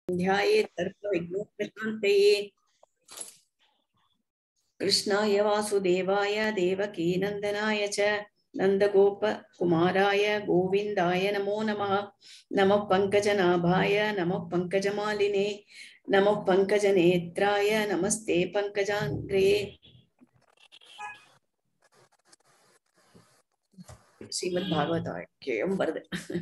ध्यायेत् सर्वविघ्नोपशान्तये कृष्णाय वासुदेवाय देवकीनन्दनाय च नन्दगोपकुमाराय गोविन्दाय नमो नमः नमः पङ्कजनाभाय नमः पङ्कजमालिने नमः पङ्कजनेत्राय नमस्ते पङ्कजाङ्ग्रे श्रीमद्भागवताख्यं वरद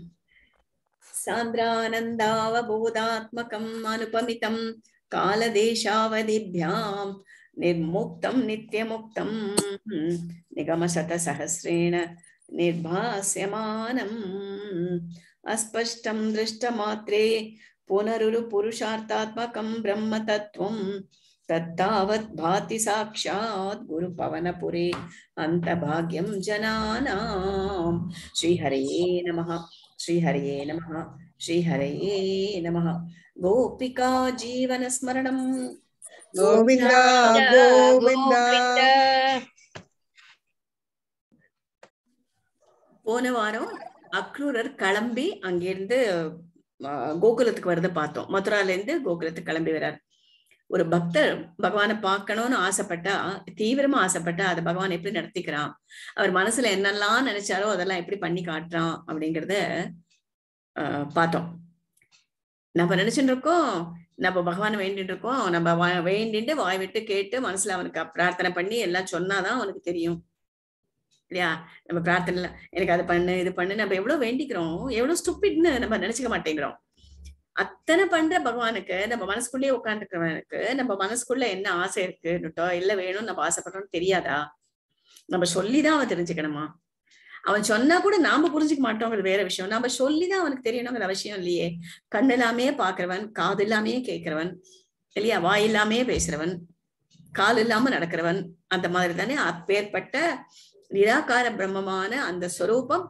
सान्द्रानन्दावबोधात्मकम् अनुपमितं कालदेशावधिभ्यां निर्मुक्तं नित्यमुक्तं निगमशतसहस्रेण निर्भास्यमानम् अस्पष्टं दृष्टमात्रे पुनरुरुपुरुषार्थात्मकं ब्रह्मतत्त्वं तत्तावत् भाति साक्षात् गुरुपवनपुरे अन्तभाग्यं जनानां श्रीहरये नमः श्रीहरये नमः श्रीहरये नमः गोपिका जीवनस्मरणं கோவிந்தா கோவிந்தா போன வாரம் அக்ரூரர் கிளம்பி அங்கிருந்து அஹ், கோகுலத்துக்கு வரத பார்த்தோம் மதுரால இருந்து கோகுலத்துக்கு கிளம்பி வர்றார் ஒரு பக்தர் பகவானை பார்க்கணும்னு ஆசைப்பட்டா தீவிரமா ஆசைப்பட்டா அதை பகவான் எப்படி நடத்திக்கிறான் அவர் மனசுல என்னெல்லாம் நினைச்சாரோ அதெல்லாம் எப்படி பண்ணி காட்டுறான் அப்படிங்கறத ஆஹ், பார்த்தோம் நம்ம நினைச்சுட்டு இருக்கோம் நம்ம பகவானை வேண்டிட்டு இருக்கோம் நம்ம வா- வேண்டிட்டு வாய் விட்டு கேட்டு மனசுல அவனுக்கு பிரார்த்தனை பண்ணி எல்லாம் சொன்னாதான் அவனுக்கு தெரியும் இல்லையா நம்ம பிரார்த்தனைல எனக்கு அது பண்ணு இது பண்ணு நம்ம எவ்வளவு வேண்டிக்கிறோம் எவ்வளவு ஸ்டூப்பிட்னு நம்ம நினைச்சுக்க மாட்டேங்கிறோம் அத்தனை பண்ற பகவானுக்கு நம்ம மனசுக்குள்ளேயே உட்காந்துருக்கிறவனுக்கு நம்ம மனசுக்குள்ள என்ன ஆசை இருக்குன்னுட்டோ இல்ல வேணும்னு நம்ம ஆசைப்படுறோம்னு தெரியாதா நம்ம சொல்லிதான் அவன் தெரிஞ்சுக்கணுமா அவன் சொன்னா கூட நாம புரிஞ்சுக்க மாட்டோங்கிறது வேற விஷயம் நம்ம சொல்லிதான் அவனுக்கு தெரியணுங்கிற அவசியம் இல்லையே கண்ணு இல்லாமே பாக்குறவன் காது இல்லாமே கேட்கிறவன் இல்லையா வாய் இல்லாமே பேசுறவன் கால் இல்லாம நடக்கிறவன் அந்த மாதிரி தானே அப்பேற்பட்ட நிராகார பிரம்மமான அந்த ஸ்வரூபம்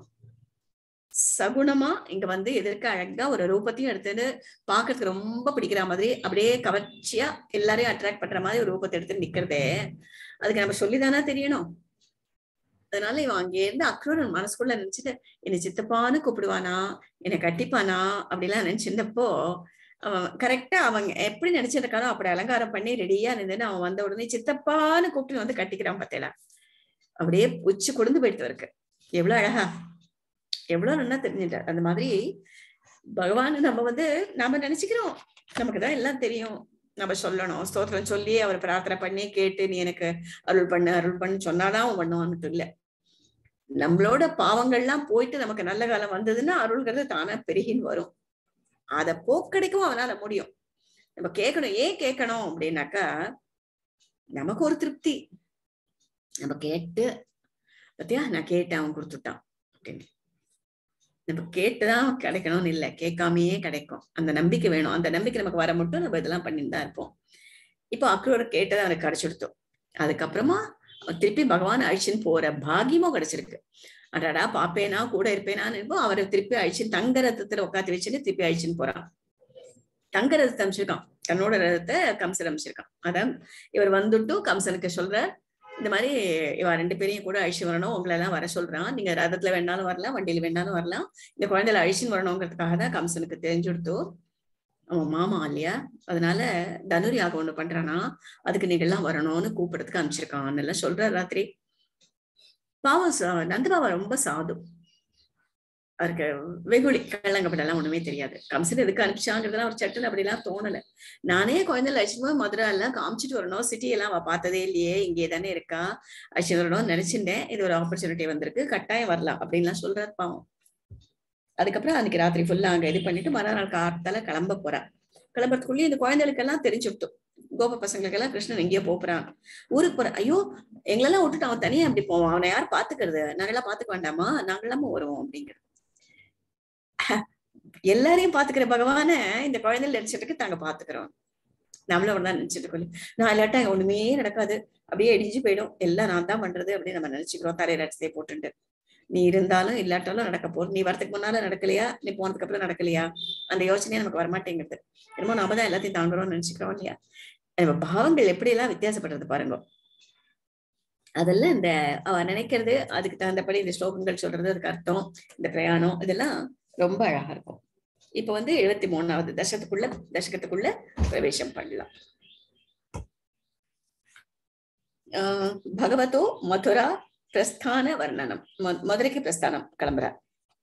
சகுணமா இங்க வந்து எதிர்க்க அழகா ஒரு ரூபத்தையும் எடுத்துட்டு பாக்குறதுக்கு ரொம்ப பிடிக்கிற மாதிரி அப்படியே கவர்ச்சியா எல்லாரையும் அட்ராக்ட் பண்ற மாதிரி ஒரு ரூபத்தை எடுத்து நிக்கிறதே அதுக்கு நம்ம சொல்லிதானா தெரியணும் அதனால இவன் அங்கே இருந்து அக்ரூரன் மனசுக்குள்ள நினைச்சிட்டு என்னை சித்தப்பான்னு கூப்பிடுவானா என்னை கட்டிப்பானா அப்படிலாம் நினைச்சிருந்தப்போ அவன் கரெக்டா அவங்க எப்படி நினைச்சிருக்கானோ அப்படி அலங்காரம் பண்ணி ரெடியா நின்று அவன் வந்த உடனே சித்தப்பான்னு கூப்பிட்டு வந்து கட்டிக்கிறான் பார்த்தேல அப்படியே உச்சி கொழுந்து போயிட்டு இருக்கு எவ்வளவு அழகா எவ்வளவு நல்லா தெரிஞ்சுட்டார் அந்த மாதிரி பகவான் நம்ம வந்து நாம நினைச்சுக்கிறோம் நமக்கு தான் எல்லாம் தெரியும் நம்ம சொல்லணும் ஸ்தோத்திரம் சொல்லி அவர் பிரார்த்தனை பண்ணி கேட்டு நீ எனக்கு அருள் பண்ணு அருள் பண்ணு சொன்னாதான் அவன் பண்ணுவான்ட்டு இல்ல நம்மளோட பாவங்கள்லாம் போயிட்டு நமக்கு நல்ல காலம் வந்ததுன்னா அருள்ங்கிறது தானா பெருகின்னு வரும் அத போக்கடிக்கவும் அவனால முடியும் நம்ம கேட்கணும் ஏன் கேட்கணும் அப்படின்னாக்கா நமக்கு ஒரு திருப்தி நம்ம கேட்டு பத்தியா நான் கேட்டேன் அவன் கொடுத்துட்டான் அப்படின்னு நம்ம கேட்டுதான் கிடைக்கணும்னு இல்லை கேட்காமயே கிடைக்கும் அந்த நம்பிக்கை வேணும் அந்த நம்பிக்கை நமக்கு வர மட்டும் நம்ம இதெல்லாம் பண்ணிட்டு தான் இருப்போம் இப்போ அக்ரூரை கேட்டதை அவனுக்கு கிடைச்சிடுத்தோம் அதுக்கப்புறமா அவன் திருப்பி பகவான் அழிச்சுன்னு போற பாகியமும் கிடைச்சிருக்கு அடாடா பாப்பேனா கூட இருப்பேனான்னு இருப்போம் அவரை திருப்பி அழிச்சு தங்க ரத்தத்துல உட்காந்து வச்சுட்டு திருப்பி அழிச்சுன்னு போறான் தங்க ரதத்தை அமைச்சிருக்கான் தன்னோட ரதத்தை கம்சன் அமைச்சிருக்கான் அதான் இவர் வந்துட்டு கம்சனுக்கு சொல்ற இந்த மாதிரி இவ ரெண்டு பேரையும் கூட அழிச்சு வரணும் உங்களை எல்லாம் வர சொல்றான் நீங்க ரதத்துல வேணாலும் வரலாம் வண்டியில வேணாலும் வரலாம் இந்த குழந்தைல அழிச்சுன்னு வரணுங்கிறதுக்காக தான் கம்சனுக்கு தெரிஞ்சுடுத்தோ அவன் மாமா இல்லையா அதனால தனுரியாக ஒண்ணு பண்றானா அதுக்கு நீங்க எல்லாம் வரணும்னு கூப்பிடறதுக்கு அனுப்பிச்சிருக்கான் எல்லாம் சொல்ற ராத்திரி பாவம் சா- நந்தபாபா ரொம்ப சாது அவருக்கு வெகுளி கள்ளங்கப்பட்டெல்லாம் ஒண்ணுமே தெரியாது கம்சன் எதுக்கு அனுப்பிச்சாங்கிறதுலாம் ஒரு சட்டுன்னு அப்படிலாம் தோணல நானே குழந்தைல அழிச்சுட்டு போய் மதுரை எல்லாம் காமிச்சிட்டு வரணும் சிட்டி எல்லாம் அவ பார்த்ததே இல்லையே இங்கே தானே இருக்கா அழிச்சு வரணும்னு நினைச்சிருந்தேன் இது ஒரு ஆப்பர்ச்சுனிட்டி வந்திருக்கு கட்டாயம் வரலாம் அப்படின்லாம் சொல்றாரு பாவம் அதுக்கப்புறம் அன்னைக்கு ராத்திரி ஃபுல்லா அங்க இது பண்ணிட்டு மறுநாள் காத்தால கிளம்ப போறா கிளம்புறதுக்குள்ளேயே இந்த குழந்தைகளுக்கெல்லாம் தெரிஞ்சுட்டு கோப பசங்களுக்கு எல்லாம் கிருஷ்ணன் எங்கேயோ போறான் ஊருக்கு போறான் ஐயோ எங்களெல்லாம் விட்டுட்டு அவன் தனியா அப்படி போவான் அவனை யார் பாத்துக்கிறது நாங்கெல்லாம் பாத்துக்க வேண்டாமா நாங்கெல்லாம வருவோம் அப்படிங்கிறது எல்லாரையும் பாத்துக்கிற பகவான இந்த குழந்தைகள் நினைச்சிட்டு தாங்க பாத்துக்கிறோம் நம்மளும் அப்படிதான் நினைச்சிட்டு இருக்கோம் நான் இல்லாட்டா இங்க ஒண்ணுமே நடக்காது அப்படியே இடிஞ்சு போயிடும் எல்லாம் நான் தான் பண்றது அப்படின்னு நம்ம நினைச்சுக்கிறோம் தரையில அடிச்சதே போட்டுட்டு நீ இருந்தாலும் இல்லாட்டாலும் நடக்க போகுது நீ வரதுக்கு முன்னால நடக்கலையா நீ போனதுக்கு அப்புறம் நடக்கலையா அந்த யோசனையே நமக்கு வரமாட்டேங்கிறது என்னமோ நாம தான் எல்லாத்தையும் தாங்குறோம்னு நினைச்சுக்கிறோம் இல்லையா நம்ம பாவங்கள் எப்படி எல்லாம் வித்தியாசப்படுறது பாருங்க அதெல்லாம் இந்த அவ நினைக்கிறது அதுக்கு தகுந்தபடி இந்த ஸ்லோகங்கள் சொல்றது அதுக்கு அர்த்தம் இந்த பிரயாணம் இதெல்லாம் ரொம்ப அழகா இருக்கும் இப்ப வந்து எழுபத்தி மூணாவது தசகத்துக்குள்ள தசகத்துக்குள்ள பிரவேசம் பண்ணலாம் ஆஹ் பகவதோ மதுரா பிரஸ்தான வர்ணனம் ம- மதுரைக்கு பிரஸ்தானம் கிளம்புறார்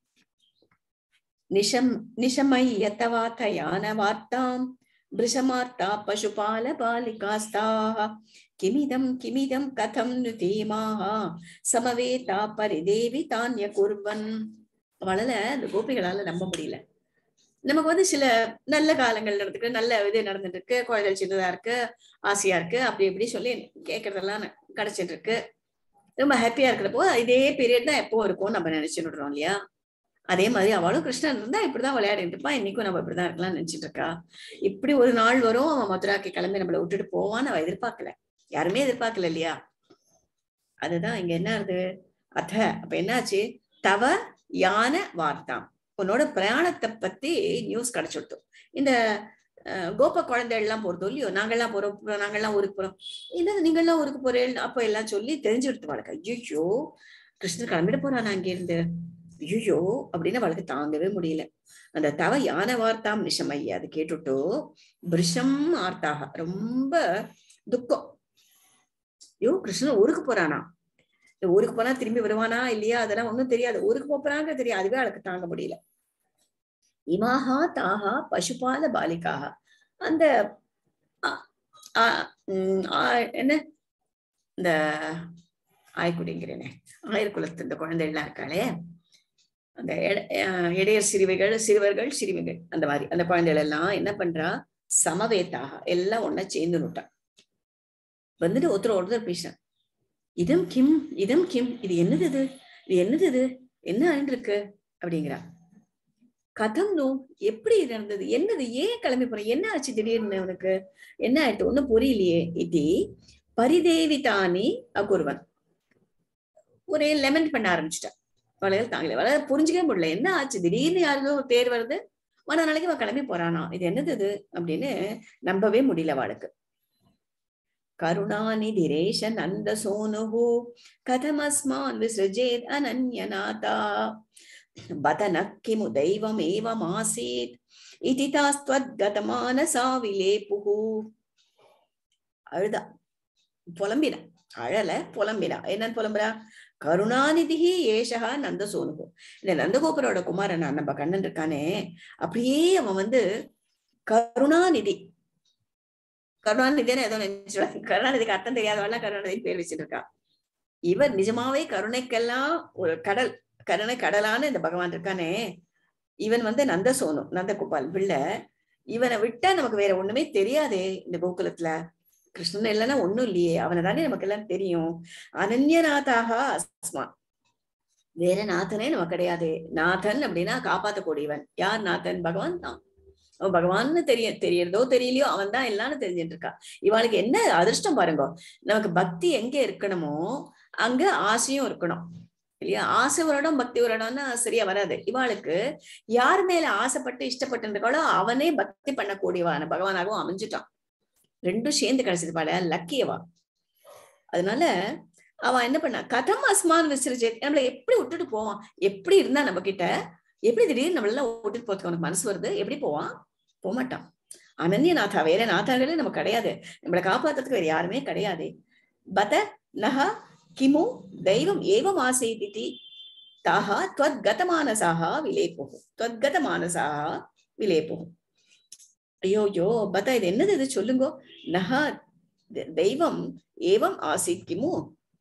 நிஷம் நிஷமய்யத்தவாத்த யான வார்த்தாம் பிருஷமார்த்தா பசுபால பாலிகாஸ்தாः கிமிதம் கிமிதம் கதம் நு தீமாः சமவேதா பரிதேவி தானிய குர்வன் அவளால அந்த கோபிகளால நம்ப முடியல நமக்கு வந்து சில நல்ல காலங்கள் நடந்துருக்கு நல்ல இது நடந்துட்டு இருக்கு குழந்தைகள் சின்னதா இருக்கு ஆசையா இருக்கு அப்படி இப்படி சொல்லி கேட்கறதெல்லாம் ந- கிடைச்சிட்டு இருக்கு ரொம்ப ஹாப்பியா இருக்கிறப்போ இதே பீரியட் தான் எப்போ இருக்கும் நம்ம நினைச்சுட்டு விடுறோம் இல்லையா அதே மாதிரி அவளும் கிருஷ்ணன் இருந்தா இப்படிதான் விளையாடிட்டு இருப்பா இன்னைக்கும் நம்ம இப்படிதான் இருக்கலாம் நினைச்சிட்டு இருக்கா இப்படி ஒரு நாள் வரும் அவன் மதுராக்கு கிளம்பி நம்மளை விட்டுட்டு போவான்னு அவ எதிர்பார்க்கல யாருமே எதிர்பார்க்கல இல்லையா அதுதான் இங்க என்ன ஆகுது அத அப்ப என்னாச்சு தவ யான வார்த்தாம் உன்னோட பிரயாணத்தை பத்தி நியூஸ் கிடைச்சுடுத்து இந்த அஹ், கோப குழந்தைகள் எல்லாம் போறதோ இல்லையோ நாங்கெல்லாம் போறோம் அப்புறம் நாங்கெல்லாம் ஊருக்கு போறோம் என்னது நீங்கெல்லாம் ஊருக்கு போறேன் அப்ப எல்லாம் சொல்லி தெரிஞ்சுடுத்து வழக்க ஐயோ கிருஷ்ணர் கிளம்பிட போறான் அங்க இருந்து ஐயோ அப்படின்னு அவளுக்கு தாங்கவே முடியல அந்த தவ யான வார்த்தாம் நிஷமைய அது கேட்டுட்டோ பிருஷம் ஆர்த்தாக ரொம்ப துக்கம் ஐயோ கிருஷ்ணன் ஊருக்கு போறானா இந்த ஊருக்கு போனா திரும்பி வருவானா இல்லையா அதெல்லாம் ஒண்ணும் தெரியாது ஊருக்கு போறாங்க தெரியும் அதுவே அவளுக்கு தாங்க முடியல இமாஹா தாஹா பசுபால பாலிகாக அந்த அ- அ- உம் ஆ- என்ன இந்த ஆய்க்குடிங்கிறேனே ஆயர் குலத்து இந்த குழந்தைகள்லாம் இருக்காளே அந்த எட- அஹ் இடையர் சிறுவைகள் சிறுவர்கள் சிறுமிகள் அந்த மாதிரி அந்த குழந்தைகள் எல்லாம் என்ன பண்றா சமவேத்தாக எல்லாம் ஒண்ணா சேர்ந்து நுட்டா வந்துட்டு ஒருத்தர் ஒருத்தர் பேசுறேன் இதம் கிம் இதம் கிம் இது என்னது இது இது என்னது இது என்ன ஆயிட்டு இருக்கு அப்படிங்கிறா கதம் நோ எப்படி இது நடந்தது என்னது ஏன் கிளம்பி போற என்ன ஆச்சு திடீர்னு உனக்கு என்ன ஆயிட்டு ஒண்ணும் புரியலையே இது பரிதேவிதானி அகுர்வன் ஒரே லெமன் பண்ண ஆரம்பிச்சிட்டா வளையல் தாங்கல வளையல் புரிஞ்சுக்கவே முடியல என்ன ஆச்சு திடீர்னு யாருதோ ஒரு தேர் வருது மறு நாளைக்கு அவன் கிளம்பி போறானா இது என்னது இது அப்படின்னு நம்பவே முடியல அவளுக்கு கருணாநிதிரேஷ நந்த சோனுஹு கதமஸ்மான் விசிருஜேத் அனன்யநாதா பதன கிமு தெய்வமேவமாசீத் இதி தாஸ்துவத்கதமானசா விலேபுகு அழுதா புலம்பினா அழல புலம்பினா என்னன்னு புலம்புறா கருணாநிதி ஏஷகா நந்த சோனுகு இந்த நந்தகோபுரோட குமாரன் நம்ம கண்ணன் இருக்கானே அப்படியே அவன் வந்து கருணாநிதி கருணாநிதினு ஏதோ நினைச்சுடுவாங்க கருணாநிதிக்கு அர்த்தம் தெரியாதவெல்லாம் கருணாநிதி பேர் வச்சுட்டு இருக்கா இவர் நிஜமாவே கருணைக்கெல்லாம் ஒரு கடல் கருணை கடலான இந்த பகவான் இருக்கானே இவன் வந்து நந்தசோனு நந்தகோபால் பிள்ளை இவனை விட்டா நமக்கு வேற ஒண்ணுமே தெரியாதே இந்த கோகுலத்துல கிருஷ்ணன் இல்லைன்னா ஒண்ணும் இல்லையே அவனை தானே நமக்கு எல்லாம் தெரியும் அனன்யநாதாக அஸ்மான் வேற நாதனே நமக்கு கிடையாது நாதன் அப்படின்னா காப்பாத்தக்கூடியவன் யார் நாதன் பகவான் தான் அவன் பகவான்னு தெரிய தெரியறதோ தெரியலையோ அவன் தான் எல்லாம்னு தெரிஞ்சுட்டு இருக்கா இவாளுக்கு என்ன அதிர்ஷ்டம் பாருங்க நமக்கு பக்தி எங்க இருக்கணுமோ அங்க ஆசையும் இருக்கணும் இல்லையா ஆசை ஒரு இடம் பக்தி ஒரு இடம்னா சரியா வராது இவாளுக்கு யார் மேல ஆசைப்பட்டு இஷ்டப்பட்டு இருக்காளோ அவனே பக்தி பண்ணக்கூடியவான பகவானாகவும் அமைஞ்சுட்டான் ரெண்டும் சேர்ந்து கிடைச்சது பால லக்கியவா அதனால அவன் என்ன பண்ணா கதம் அஸ்மான் விசிறிஜேத் நம்மள எப்படி விட்டுட்டு போவான் எப்படி இருந்தா நம்ம கிட்ட எப்படி திடீர்னு நம்மள எல்லாம் விட்டுட்டு போறதுக்கு அவனுக்கு மனசு வருது எப்படி போவான் போகமாட்டான் அனன்யநாதா வேற நாதாங்களே நமக்கு கிடையாது நம்மளை காப்பாத்துறதுக்கு வேற யாருமே கிடையாது பத நக கிமு தெய்வம் ஏவம் ஆசைதி தாஹா त्वद्गतमानसाः விலேபுः त्वद्गतमानसाः விலேபுः ஐயோ ஐயோ பத்தா இது என்னது இது சொல்லுங்கோ நகா தெ- தெய்வம் ஏவம் ஆசித் கிமு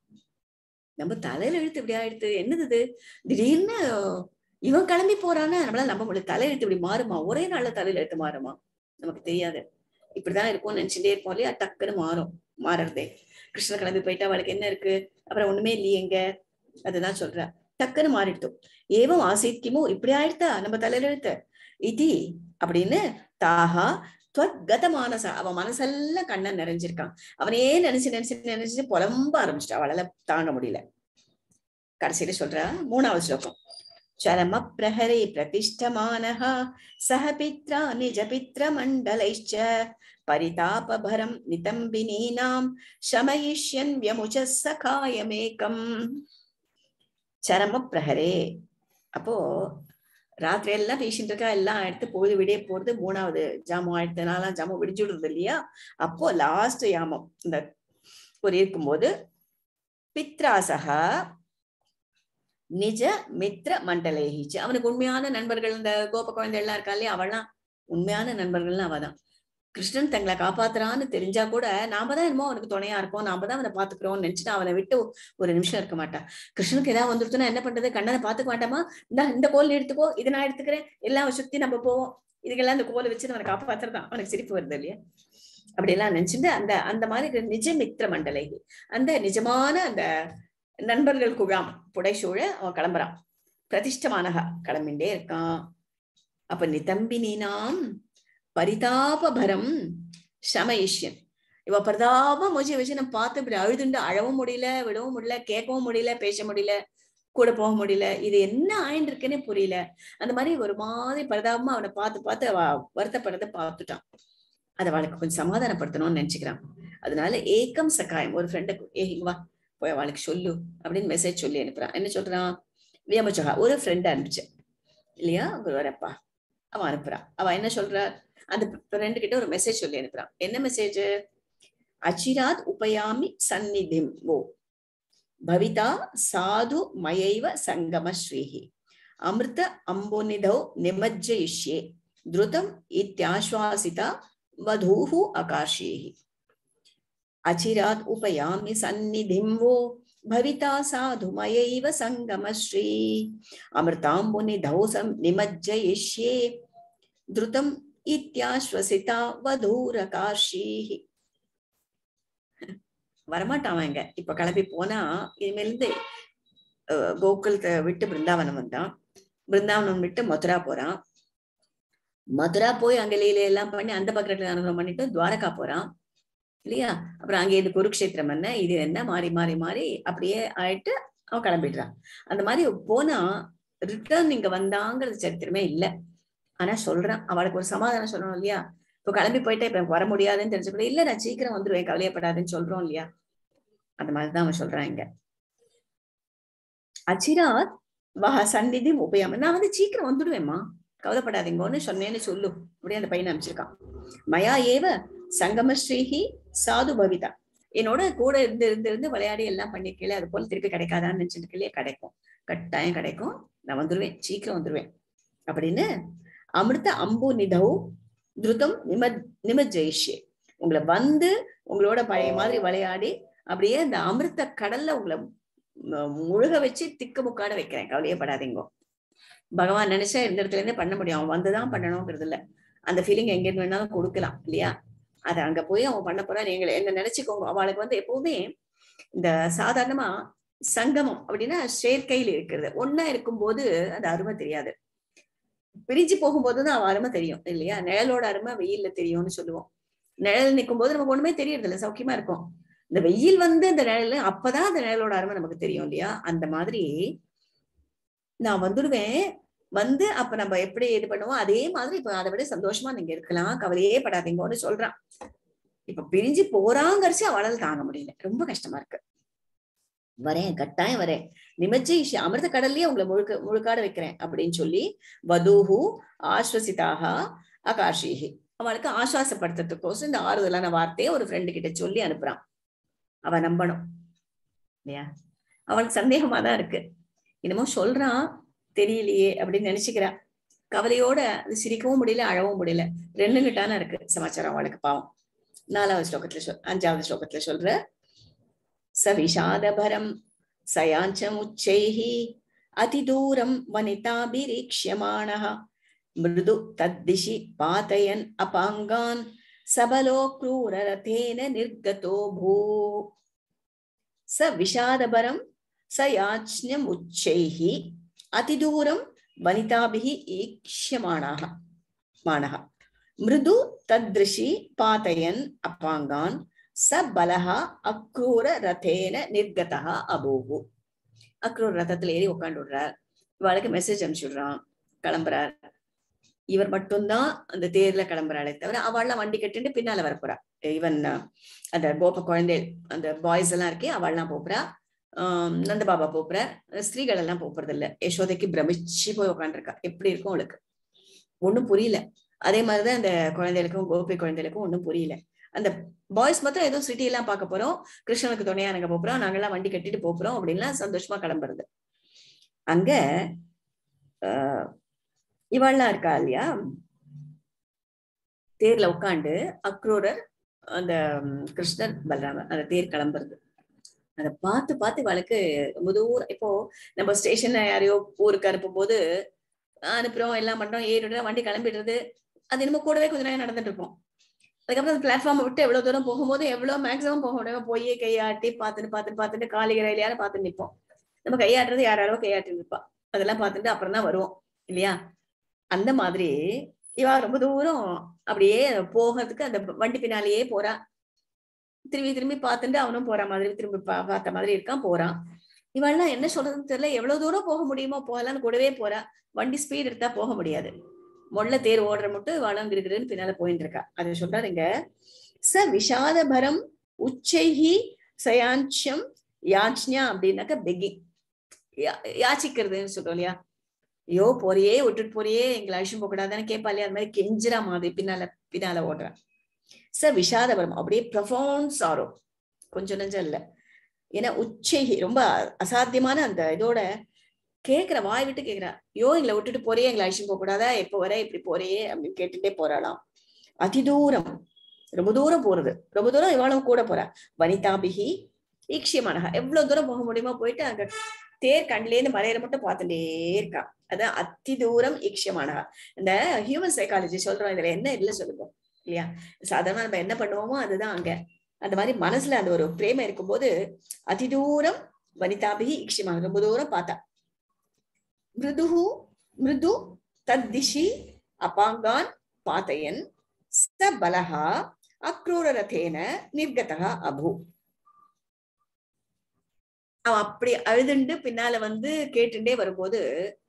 நம்ம தலையில எழுத்து இப்படி ஆயிடுத்து என்னது இது திடீர்னு இவன் கிளம்பி போறான்னு நம்மளால நம்ப முடியல தலையெழுத்து இப்படி மாறுமா ஒரே நாள்ல தலையில எழுத்து மாறுமா நமக்கு தெரியாது இப்படிதான் இருக்கும்னு நினைச்சுட்டே இருப்போம் இல்லையா டக்குன்னு மாறும் மாறுறதே கிருஷ்ணன் கிளம்பி போயிட்டா அவளுக்கு என்ன இருக்கு அப்புறம் ஒண்ணுமே இல்லையே எங்க அதுதான் சொல்ற டக்குன்னு மாறிடுத்தோம் ஏவம் ஆசிக்கிமோ இப்படி ஆயிடுத்தா நம்ம தலையில எழுத்து இதி அப்படின்னு தாஹா துவத்கத மானச அவன் மனசெல்லாம் கண்ணன் நிறைஞ்சிருக்கான் அவனையே நினைச்சு நினைச்சு நினைச்சு புலம்ப ஆரம்பிச்சிட்டா அவளால தாங்க முடியல கடைசியில சொல்றா மூணாவது ஸ்லோகம் சரம பிரஹரே பிரதிஷ்டமானः சஹ பித்ரா நிஜ பித்ர மண்டலைச்ச பரிதாபபரம் நிதம்பினீனாம் சமயிஷ்யன் வியமுச்ச சகாயமேகம் சரம பிரஹரே அப்போ ராத்திரி எல்லாம் பேசிட்டு இருக்கா எல்லாம் எடுத்து பொழுது விடிய போறது மூணாவது ஜாமம் ஆயிடுத்து நாலாம் ஜாமம் விடிஞ்சு விடுறது இல்லையா அப்போ லாஸ்ட் யாமம் இந்த ஒரு இருக்கும்போது பித்ராசகா நிஜ மித்ர மண்டலேகிச்சு அவனுக்கு உண்மையான நண்பர்கள் இந்த கோப குழந்தை எல்லாம் இருக்கா இல்லையா அவள்லாம் உண்மையான நண்பர்கள்னு அவதான் கிருஷ்ணன் தங்களை காப்பாத்துறான்னு தெரிஞ்சா கூட நாம தான் என்னமோ அவனுக்கு துணையா இருக்கோம் நாம தான் அவனை பாத்துக்கிறோம்னு நினைச்சிட்டு அவனை விட்டு ஒரு நிமிஷம் இருக்க மாட்டான் கிருஷ்ணனுக்கு ஏதாவது வந்துருச்சுன்னா என்ன பண்றது கண்ணனை பாத்துக்க வேண்டாமா இந்த இந்த கோல் எடுத்துக்கோ இதை நான் எடுத்துக்கிறேன் எல்லாம் சுத்தி நம்ம போவோம் இதுக்கெல்லாம் இந்த கோலை வச்சு அவனை காப்பாத்துறதான் அவனுக்கு சிரிப்பு வருது இல்லையா அப்படி எல்லாம் நினைச்சுட்டு அந்த அந்த மாதிரி நிஜ மித்திர மண்டலை அந்த நிஜமான அந்த நண்பர்கள் குழாம் புடைசூழ அவன் கிளம்புறான் பிரதிஷ்டமானகா கிளம்பிண்டே இருக்கான் அப்ப நிதம்பினாம் பரிதாபபரம் சமயிஷ்யன் இவ பிரதாப மொழி வச்சு நம்ம பார்த்து இப்படி அழுதுண்டு அழவும் முடியல விடவும் முடியல கேட்கவும் முடியல பேச முடியல கூட போக முடியல இது என்ன ஆயின்னு இருக்குன்னே புரியல அந்த மாதிரி ஒரு மாதிரி பரிதாபமா அவனை பார்த்து பார்த்து அவ வருத்தப்படுறத பார்த்துட்டான் அதை அவளுக்கு கொஞ்சம் சமாதானப்படுத்தணும்னு நினைச்சுக்கிறான் அதனால ஏக்கம் சகாயம் ஒரு ஃப்ரெண்டுக்கு ஏ இங்க வா போய் அவளுக்கு சொல்லு அப்படின்னு மெசேஜ் சொல்லி அனுப்புறான் என்ன சொல்றான் வியமச்சகா ஒரு ஃப்ரெண்ட் அனுப்பிச்சேன் இல்லையா குருவரப்பா அவன் அனுப்புறான் அவன் என்ன சொல்றா அந்த ஃப்ரெண்டு கிட்ட ஒரு மெசேஜ் சொல்லி அனுப்புறான் என்ன மெசேஜ் அச்சிராத் உபயாமி சந்நிதிம் ஓ பவிதா சாது மயைவ சங்கம ஸ்ரீஹி அமிர்த அம்போநிதௌ நிமஜ்ஜயிஷ்யே திருதம் இத்தியாஸ்வாசிதா வதூஹு அகார்ஷீஹி அச்சிராத் உபயாமி சந்நிதிம் वो भविता साधुमयैव सङ्गमश्री अमृताम्बुनिधौ सं निमज्जयिष्ये द्रुतम् இத்தியாஸ்வசிதா வதூரகாஷீஹி வரமாட்டான் இங்க இப்ப கிளம்பி போனா இனிமேலிருந்து கோகுலத்தை விட்டு பிருந்தாவனம் வந்தான் பிருந்தாவனம் விட்டு மதுரா போறான் மதுரா போய் அங்க லீலை எல்லாம் பண்ணி அந்த பக்கத்துல அனுகிரகம் பண்ணிட்டு துவாரகா போறான் இல்லையா அப்புறம் அங்கே இது குருக்ஷேத்திரம் என்ன இது என்ன மாறி மாறி மாறி அப்படியே ஆயிட்டு அவன் கிளம்பிடுறான் அந்த மாதிரி போனா ரிட்டர்ன் இங்க வந்தாங்கிறது சரித்திரமே இல்ல ஆனா சொல்றான் அவளுக்கு ஒரு சமாதானம் சொல்லணும் இல்லையா இப்போ கிளம்பி போயிட்டா இப்ப எனக்கு வர முடியாதுன்னு தெரிஞ்சு கூட இல்ல நான் சீக்கிரம் வந்துருவேன் கவலையப்படாதுன்னு சொல்றோம் இல்லையா அந்த மாதிரிதான் அவன் சொல்றான் இங்க அச்சிராத் வஹ சந்நிதி உபயம் நான் வந்து சீக்கிரம் வந்துடுவேம்மா கவலைப்படாதீங்கன்னு சொன்னேன்னு சொல்லு அப்படியே அந்த பையனை அமைச்சிருக்கான் மயா ஏவ சங்கமஸ்ரீஹி சாது பவிதா என்னோட கூட இருந்து இருந்து இருந்து விளையாடி எல்லாம் பண்ணிருக்கல அது போல திருப்பி கிடைக்காதான்னு நினைச்சிருக்கலையே கிடைக்கும் கட்டாயம் கிடைக்கும் நான் வந்துருவேன் சீக்கிரம் வந்துருவேன் அப்படின்னு அமிர்த அம்பு நிதௌ திருதம் நிம நிமஜெயிஷ்யே உங்களை வந்து உங்களோட பழைய மாதிரி விளையாடி அப்படியே அந்த அமிர்த கடல்ல உங்களை முழுக வச்சு திக்கு முக்காட வைக்கிறேன் கவலையப்படாதீங்க பகவான் நினைச்சா இந்த இடத்துல இருந்தே பண்ண முடியும் அவன் வந்துதான் பண்ணணுங்கிறது இல்ல அந்த ஃபீலிங் எங்க வேணாலும் கொடுக்கலாம் இல்லையா அதை அங்க போய் அவன் பண்ண போறா நீங்க என்ன நினைச்சுக்கோங்க அவளுக்கு வந்து எப்பவுமே இந்த சாதாரணமா சங்கமம் அப்படின்னா சேர்க்கையில் இருக்கிறது ஒன்னா இருக்கும்போது அந்த அருமை தெரியாது பிரிஞ்சு போகும்போதுதான் அவன் அருமை தெரியும் இல்லையா நிழலோட அருமை வெயில்ல தெரியும்னு சொல்லுவோம் நிழல் நிற்கும் போது நமக்கு ஒண்ணுமே தெரியறது இல்லை சௌக்கியமா இருக்கும் இந்த வெயில் வந்து அந்த நிழல் அப்பதான் அந்த நிழலோட அருமை நமக்கு தெரியும் இல்லையா அந்த மாதிரி நான் வந்துடுவேன் வந்து அப்ப நம்ம எப்படி இது பண்ணுவோம் அதே மாதிரி இப்ப அதை விட சந்தோஷமா நீங்க இருக்கலாம் கவலையே படாதீங்கன்னு சொல்றான் இப்ப பிரிஞ்சு போறாங்கரிச்சு அவளால் தாங்க முடியல ரொம்ப கஷ்டமா இருக்கு வரேன் கட்டாயம் வரேன் நிமஜ்ஜி அமிர்த கடல்லயே உங்களை முழுக்க முழுக்காட வைக்கிறேன் அப்படின்னு சொல்லி வதூஹு ஆஸ்வசிதாக அகாஷிஹி அவளுக்கு ஆசுவாசப்படுத்துறதுக்கோசம் இந்த ஆறுதலான வார்த்தையை ஒரு ஃப்ரெண்டு கிட்ட சொல்லி அனுப்புறான் அவ நம்பணும் இல்லையா அவளுக்கு சந்தேகமா தான் இருக்கு என்னமோ சொல்றான் தெரியலையே அப்படின்னு நினைச்சுக்கிறா கவலையோட அது சிரிக்கவும் முடியல அழவும் முடியல ரெண்டு கிட்டான இருக்கு சமாச்சாரம் அவளுக்கு பாவம் நாலாவது ஸ்லோகத்துல சொல் அஞ்சாவது ஸ்லோகத்துல சொல்ற சவிஷாதபரம் சயாஞ்சமுச்சைஹி அதிதூரம் வனிதாபிரீக்ஷ்யமாணः மிருது தத்திஷி பாத்தயன் அபாங்கான் சபலோ क्रूररथेन निर्गतो भू स विषादभरं स याज्ञमुच्चैः अतिदूरं वनिताभिः ईक्ष्यमाणः माणः मृदु तदृशि पातयन् अपाङ्गान् स बलः அக்ரூர ரதேன நிர்கதா அபூஹு அக்ரூர் ரதத்துல ஏறி உட்காந்து விடுறார் இவளுக்கு மெசேஜ் அனுப்பிச்சுடுறான் கிளம்புறார் இவர் மட்டும்தான் அந்த தேர்ல கிளம்புறாளே தவிர அவள்லாம் வண்டி கட்டிட்டு பின்னால வரப்போறா ஈவன் அந்த கோப குழந்தை அந்த பாய்ஸ் எல்லாம் இருக்கே அவள்லாம் போறா ஆஹ் நந்தபாபா போப்புற ஸ்திரீகள் எல்லாம் போப்புறது இல்ல யசோதைக்கு பிரமிச்சு போய் உட்காந்துருக்கா எப்படி இருக்கும் அவளுக்கு ஒண்ணும் புரியல அதே மாதிரிதான் அந்த குழந்தைகளுக்கும் கோபி குழந்தைகளுக்கும் ஒண்ணும் புரியல அந்த பாய்ஸ் மாத்திரம் ஏதோ சிட்டி எல்லாம் பார்க்க போறோம் கிருஷ்ணனுக்கு துணையா நாங்க போறோம் நாங்கெல்லாம் வண்டி கட்டிட்டு போறோம் அப்படின்லாம் சந்தோஷமா கிளம்புறது அங்க ஆஹ் இவாள்லாம் இருக்கா இல்லையா தேர்ல உட்காந்து அக்ரூரர் அந்த ம், கிருஷ்ணர் பலராமர் அந்த தேர் கிளம்புறது அதை பார்த்து பார்த்து இவளுக்கு ரொம்ப தூரம் இப்போ நம்ம ஸ்டேஷன்ல யாரையோ ஊருக்கு அனுப்பும் போது அனுப்புறோம் எல்லாம் பண்றோம் ஏறிடுறோம் வண்டி கிளம்பிடுறது அது என்னமோ கூடவே கொஞ்ச நேரம் நடந்துட்டு இருப்போம் அதுக்கப்புறம் அந்த பிளாட்ஃபார்ம் விட்டு எவ்வளவு தூரம் போகும்போது எவ்வளவு மேக்ஸிமம் போக முடியும் போய் கையாட்டி பார்த்துட்டு பார்த்துட்டு பார்த்துட்டு காலிகை ரயிலையாரு பார்த்துட்டு நிப்போம் நம்ம கையாட்டுறது யாராரோ கையாட்டி நிற்பா அதெல்லாம் பார்த்துட்டு அப்புறம் தான் வருவோம் இல்லையா அந்த மாதிரி இவா ரொம்ப தூரம் அப்படியே போகிறதுக்கு அந்த வண்டி பின்னாலேயே போறா திரும்பி திரும்பி பார்த்துட்டு அவனும் போற மாதிரி திரும்பி பா- பார்த்த மாதிரி இருக்கான் போறான் இவெல்லாம் என்ன சொல்றதுன்னு தெரியல எவ்வளவு தூரம் போக முடியுமோ போகலான்னு கூடவே போறா வண்டி ஸ்பீட் எடுத்தா போக முடியாது மொள்ள தேர் ஓடுற மட்டும் இவாளும் இருக்குன்னு பின்னால போயிட்டு இருக்கா அதை சொல்றாருங்க ச விஷாதபரம் உச்சைஹி சயாஞ்சம் யாச்ஞா அப்படின்னாக்க பெக்கி யாச்சிக்கிறதுன்னு சொல்றோம் இல்லையா ஐயோ போறியே விட்டுட்டு போறியே எங்களை அழிச்சும் போக கூடாதுன்னு கேட்பா இல்லையா அது மாதிரி கெஞ்சிரா மாதிரி பின்னால பின்னால ஓடுறான் ச விஷாதபரம் அப்படியே ப்ரொஃபவுண்ட் சாரோ கொஞ்சம் நெஞ்சம் இல்ல ஏன்னா உச்சைகி ரொம்ப அசாத்தியமான அந்த இதோட கேக்குற வாய் விட்டு கேக்குறா ஐயோ எங்களை விட்டுட்டு போறியே எங்களை அழிச்சும் போக கூடாதா எப்போ வர இப்படி போறியே அப்படின்னு கேட்டுட்டே போறாளாம் அதிதூரம் ரொம்ப தூரம் போறது ரொம்ப தூரம் இவாளும் கூட போறா வனிதாபிகி ஈக்ஷியமானகா எவ்வளவு தூரம் போக முடியுமோ போயிட்டு அங்க தேர் கண்லேருந்து மலையில மட்டும் பார்த்துட்டே இருக்கா அதான் அத்தி தூரம் ஈக்ஷியமானகா இந்த ஹியூமன் சைக்காலஜி சொல்றோம் இதுல என்ன இல்ல சொல்லுங்க இல்லையா சாதாரணமா நம்ம என்ன பண்ணுவோமோ அதுதான் அங்க அந்த மாதிரி மனசுல அந்த ஒரு பிரேமம் இருக்கும்போது அதிதூரம் வனிதாபிகி ஈக்ஷியமான ரொம்ப தூரம் பார்த்தா மிருதுஹு மிருது தத்திஷி அபாங்கான் பாத்தயன் ச பலஹா அக்ரூரரதேன நிர்கதா அபு அவன் அப்படி அழுதுண்டு பின்னால வந்து கேட்டுண்டே வரும்போது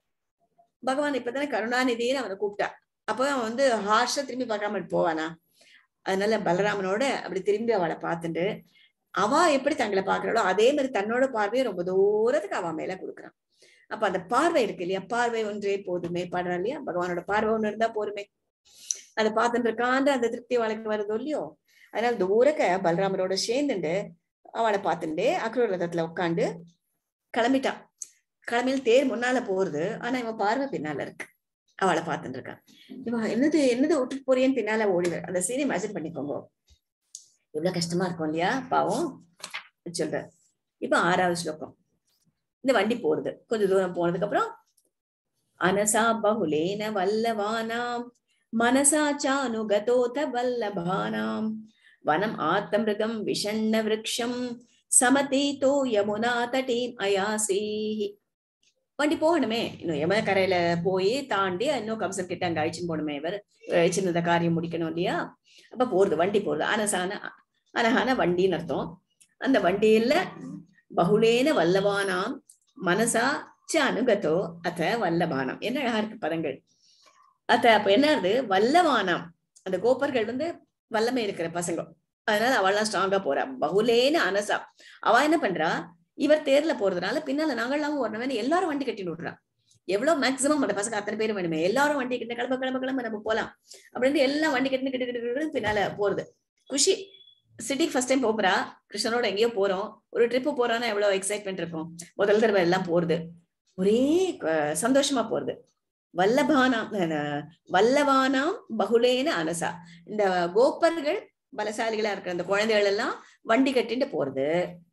பகவான் இப்பதானே கருணாநிதினு அவனை கூப்பிட்டா அப்போ அவன் வந்து ஹார்ஷா திரும்பி பார்க்காம போவானா அதனால பலராமனோட அப்படி திரும்பி அவளை பார்த்துட்டு அவ எப்படி தங்களை பாக்குறாளோ அதே மாதிரி தன்னோட பார்வையை ரொம்ப தூரத்துக்கு அவன் மேல கொடுக்குறான் அப்ப அந்த பார்வை இருக்கு இல்லையா பார்வை ஒன்றே போதுமே பாடுறா இல்லையா பகவானோட பார்வை ஒண்ணு இருந்தா போருமே அதை பார்த்துட்டு இருக்கான்ற அந்த திருப்தி அவளுக்கு வருதோ இல்லையோ அதனால தூரக்க பலராமரோட சேர்ந்துண்டு அவளை பார்த்துட்டு அக்ரூர் ரதத்துல உட்காந்து கிளம்பிட்டான் கிளம்பியில் தேர் முன்னால போறது ஆனா இவன் பார்வை பின்னால இருக்கு அவளை பார்த்துட்டு இருக்கான் இவன் என்னது என்னது விட்டுட்டு போறியன்னு பின்னால ஓடிவ அந்த சீனை இமேஜின் பண்ணிக்கோங்க எவ்வளவு கஷ்டமா இருக்கும் இல்லையா பாவம் சொல்ற இப்ப ஆறாவது ஸ்லோகம் இந்த வண்டி போறது கொஞ்ச தூரம் போனதுக்கு அப்புறம் அனசா பகுலேன வல்லவானாம் மனசா சானுகதோத வல்லபானாம் வனம் ஆத்தமிருகம் விஷண்ண விரக்ஷம் சமதீதோ யமுனா தட்டீம் அயாசி வண்டி போகணுமே இன்னும் யமுன கரையில போய் தாண்டி இன்னும் கம்சன் கிட்ட அங்க அழிச்சுன்னு போகணுமே இவர் சின்னத காரியம் முடிக்கணும் இல்லையா அப்ப போறது வண்டி போறது அனசான அனகான வண்டின்னு அர்த்தம் அந்த வண்டியில பகுலேன வல்லவானாம் மனசா ச அனுகதோ அத வல்லபானம் என்ன அழகா இருக்கு பதங்கள் அத அப்ப என்ன ஆகுது வல்லவானாம் அந்த கோப்பர்கள் வந்து வல்லமை இருக்கிற பசங்க அதனால அவள்லாம் ஸ்ட்ராங்கா போறா பகுலேன அனசா அவ என்ன பண்றா இவர் தேர்ல போறதுனால பின்னால நாங்களாம் வரணும் எல்லாரும் வண்டி கட்டின்னு விடுறா எவ்வளவு மேக்சிமம் அந்த பசங்க அத்தனை பேரும் வேணுமே எல்லாரும் வண்டி கிட்ட கிளம்ப கிளம்ப கிளம்ப நம்ம போலாம் அப்படின்ட்டு எல்லாம் வண்டி கட்டின்னு கிட்ட கிட்ட கிட்ட பின்னால போறது குஷி சிட்டிக்கு ஃபர்ஸ்ட் டைம் போறா கிருஷ்ணனோட எங்கேயோ போறோம் ஒரு ட்ரிப் போறோம்னா எவ்வளவு எக்ஸைட்மெண்ட் இருக்கும் முதல் தடவை எல்லாம் போறது ஒரே அஹ், சந்தோஷமா போறது வல்லபானாம் அஹ், வல்லவானாம் பகுலேன அனசா இந்த கோப்பர்கள் பலசாலிகளா இருக்கிற அந்த குழந்தைகள் எல்லாம் வண்டி கட்டிட்டு போறது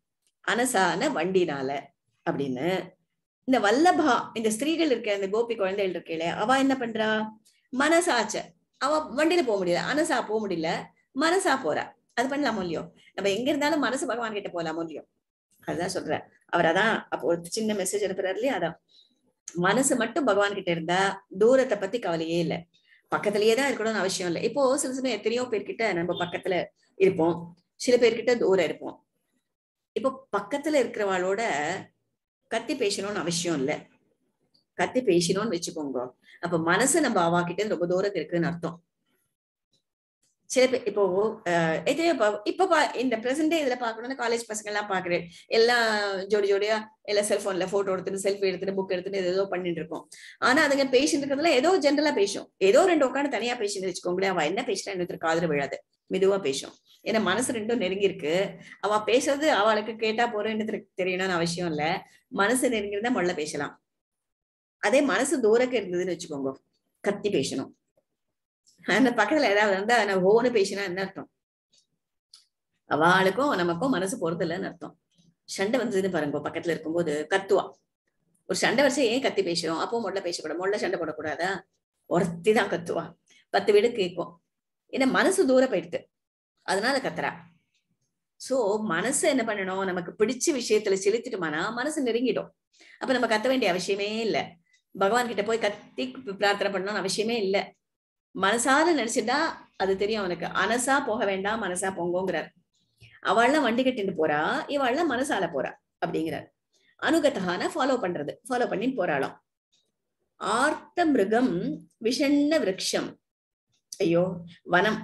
அனசான வண்டினால அப்படின்னு இந்த வல்லபா இந்த ஸ்திரீகள் இருக்க இந்த கோபி குழந்தைகள் இருக்கல அவ என்ன பண்றா மனசாச்ச அவ வண்டியில போக முடியல அனசா போக முடியல மனசா போறா அது பண்ணலாமோ இல்லையோ நம்ம எங்க இருந்தாலும் மனசு பகவான் கிட்ட போலாமோ இல்லையோ அதுதான் சொல்ற அவர் அதான் அப்போ ஒரு சின்ன மெசேஜ் அனுப்புறாரு இல்லையா அதான் மனசு மட்டும் பகவான் கிட்ட இருந்தா தூரத்தை பத்தி கவலையே இல்லை பக்கத்திலேயே தான் இருக்கணும்னு அவசியம் இல்லை இப்போ சில சமயம் எத்தனையோ பேர்கிட்ட நம்ம பக்கத்துல இருப்போம் சில பேர்கிட்ட தூரம் இருப்போம் இப்போ பக்கத்துல இருக்கிறவாளோட கத்தி பேசணும்னு அவசியம் இல்லை கத்தி பேசணும்னு வச்சுக்கோங்க அப்ப மனசு நம்ம அவா கிட்ட இருந்து ரொம்ப தூரத்து இருக்குன்னு அர்த்தம் சில பேர் இப்போ அஹ், எத்தனையோ பா- இப்ப பா- இந்த பிரசன்டே இதுல பாக்கணும்னா காலேஜ் பசங்க எல்லாம் பாக்குறேன் எல்லாம் ஜோடி ஜோடியா எல்லாம் செல்போன்ல போட்டோ எடுத்துட்டு செல்ஃபி எடுத்துட்டு புக் எடுத்துட்டு ஏதோ பண்ணிட்டு இருக்கோம் ஆனா அதுங்க பேஷண்ட் இருக்கிறதுல ஏதோ ஜென்ரலா பேசும் ஏதோ ரெண்டு உட்காந்து தனியா பேசிட்டு வச்சுக்கோங்களேன் அவ என்ன பேசுறா இன்னொருத்தர் காதுல விழாது மெதுவா பேசும் ஏன்னா மனசு ரெண்டும் நெருங்கி இருக்கு அவ பேசுறது அவளுக்கு கேட்டா போறேன்னு தெரியணும்னு அவசியம் இல்ல மனசு நெருங்கிருந்தா முதல்ல பேசலாம் அதே மனசு தூரக்க இருந்ததுன்னு வச்சுக்கோங்க கத்தி பேசணும் அந்த பக்கத்துல ஏதாவது வந்தா நான் ஓன்னு பேசினா என்ன அர்த்தம் அவளுக்கும் நமக்கும் மனசு போறது இல்லைன்னு அர்த்தம் சண்டை வந்ததுன்னு பாருங்க பக்கத்துல இருக்கும்போது கத்துவா ஒரு சண்டை வரிசை ஏன் கத்தி பேசுறோம் அப்போ முதல்ல பேசக்கூடாது முதல்ல சண்டை போடக்கூடாதா ஒருத்தி தான் கத்துவா பத்து வீடு கேட்கும் ஏன்னா மனசு தூர போயிடுது அதனால கத்துறா சோ மனசு என்ன பண்ணணும் நமக்கு பிடிச்ச விஷயத்துல செலுத்திட்டோம்னா மனசு நெருங்கிடும் அப்ப நம்ம கத்த வேண்டிய அவசியமே இல்ல பகவான் கிட்ட போய் கத்தி பிரார்த்தனை பண்ணணும்னு அவசியமே இல்ல மனசார நினைச்சிட்டா அது தெரியும் அவனுக்கு அனசா போக வேண்டாம் மனசா போங்கோங்கிறார் அவள்லாம் வண்டி கட்டிட்டு போறா இவாள்லாம் மனசால போறா அப்படிங்கிறார் அனுகத்தகான ஃபாலோ பண்றது ஃபாலோ பண்ணி போறாளாம் ஆர்த்த மிருகம் விஷண்ண விரக்ஷம் ஐயோ வனம்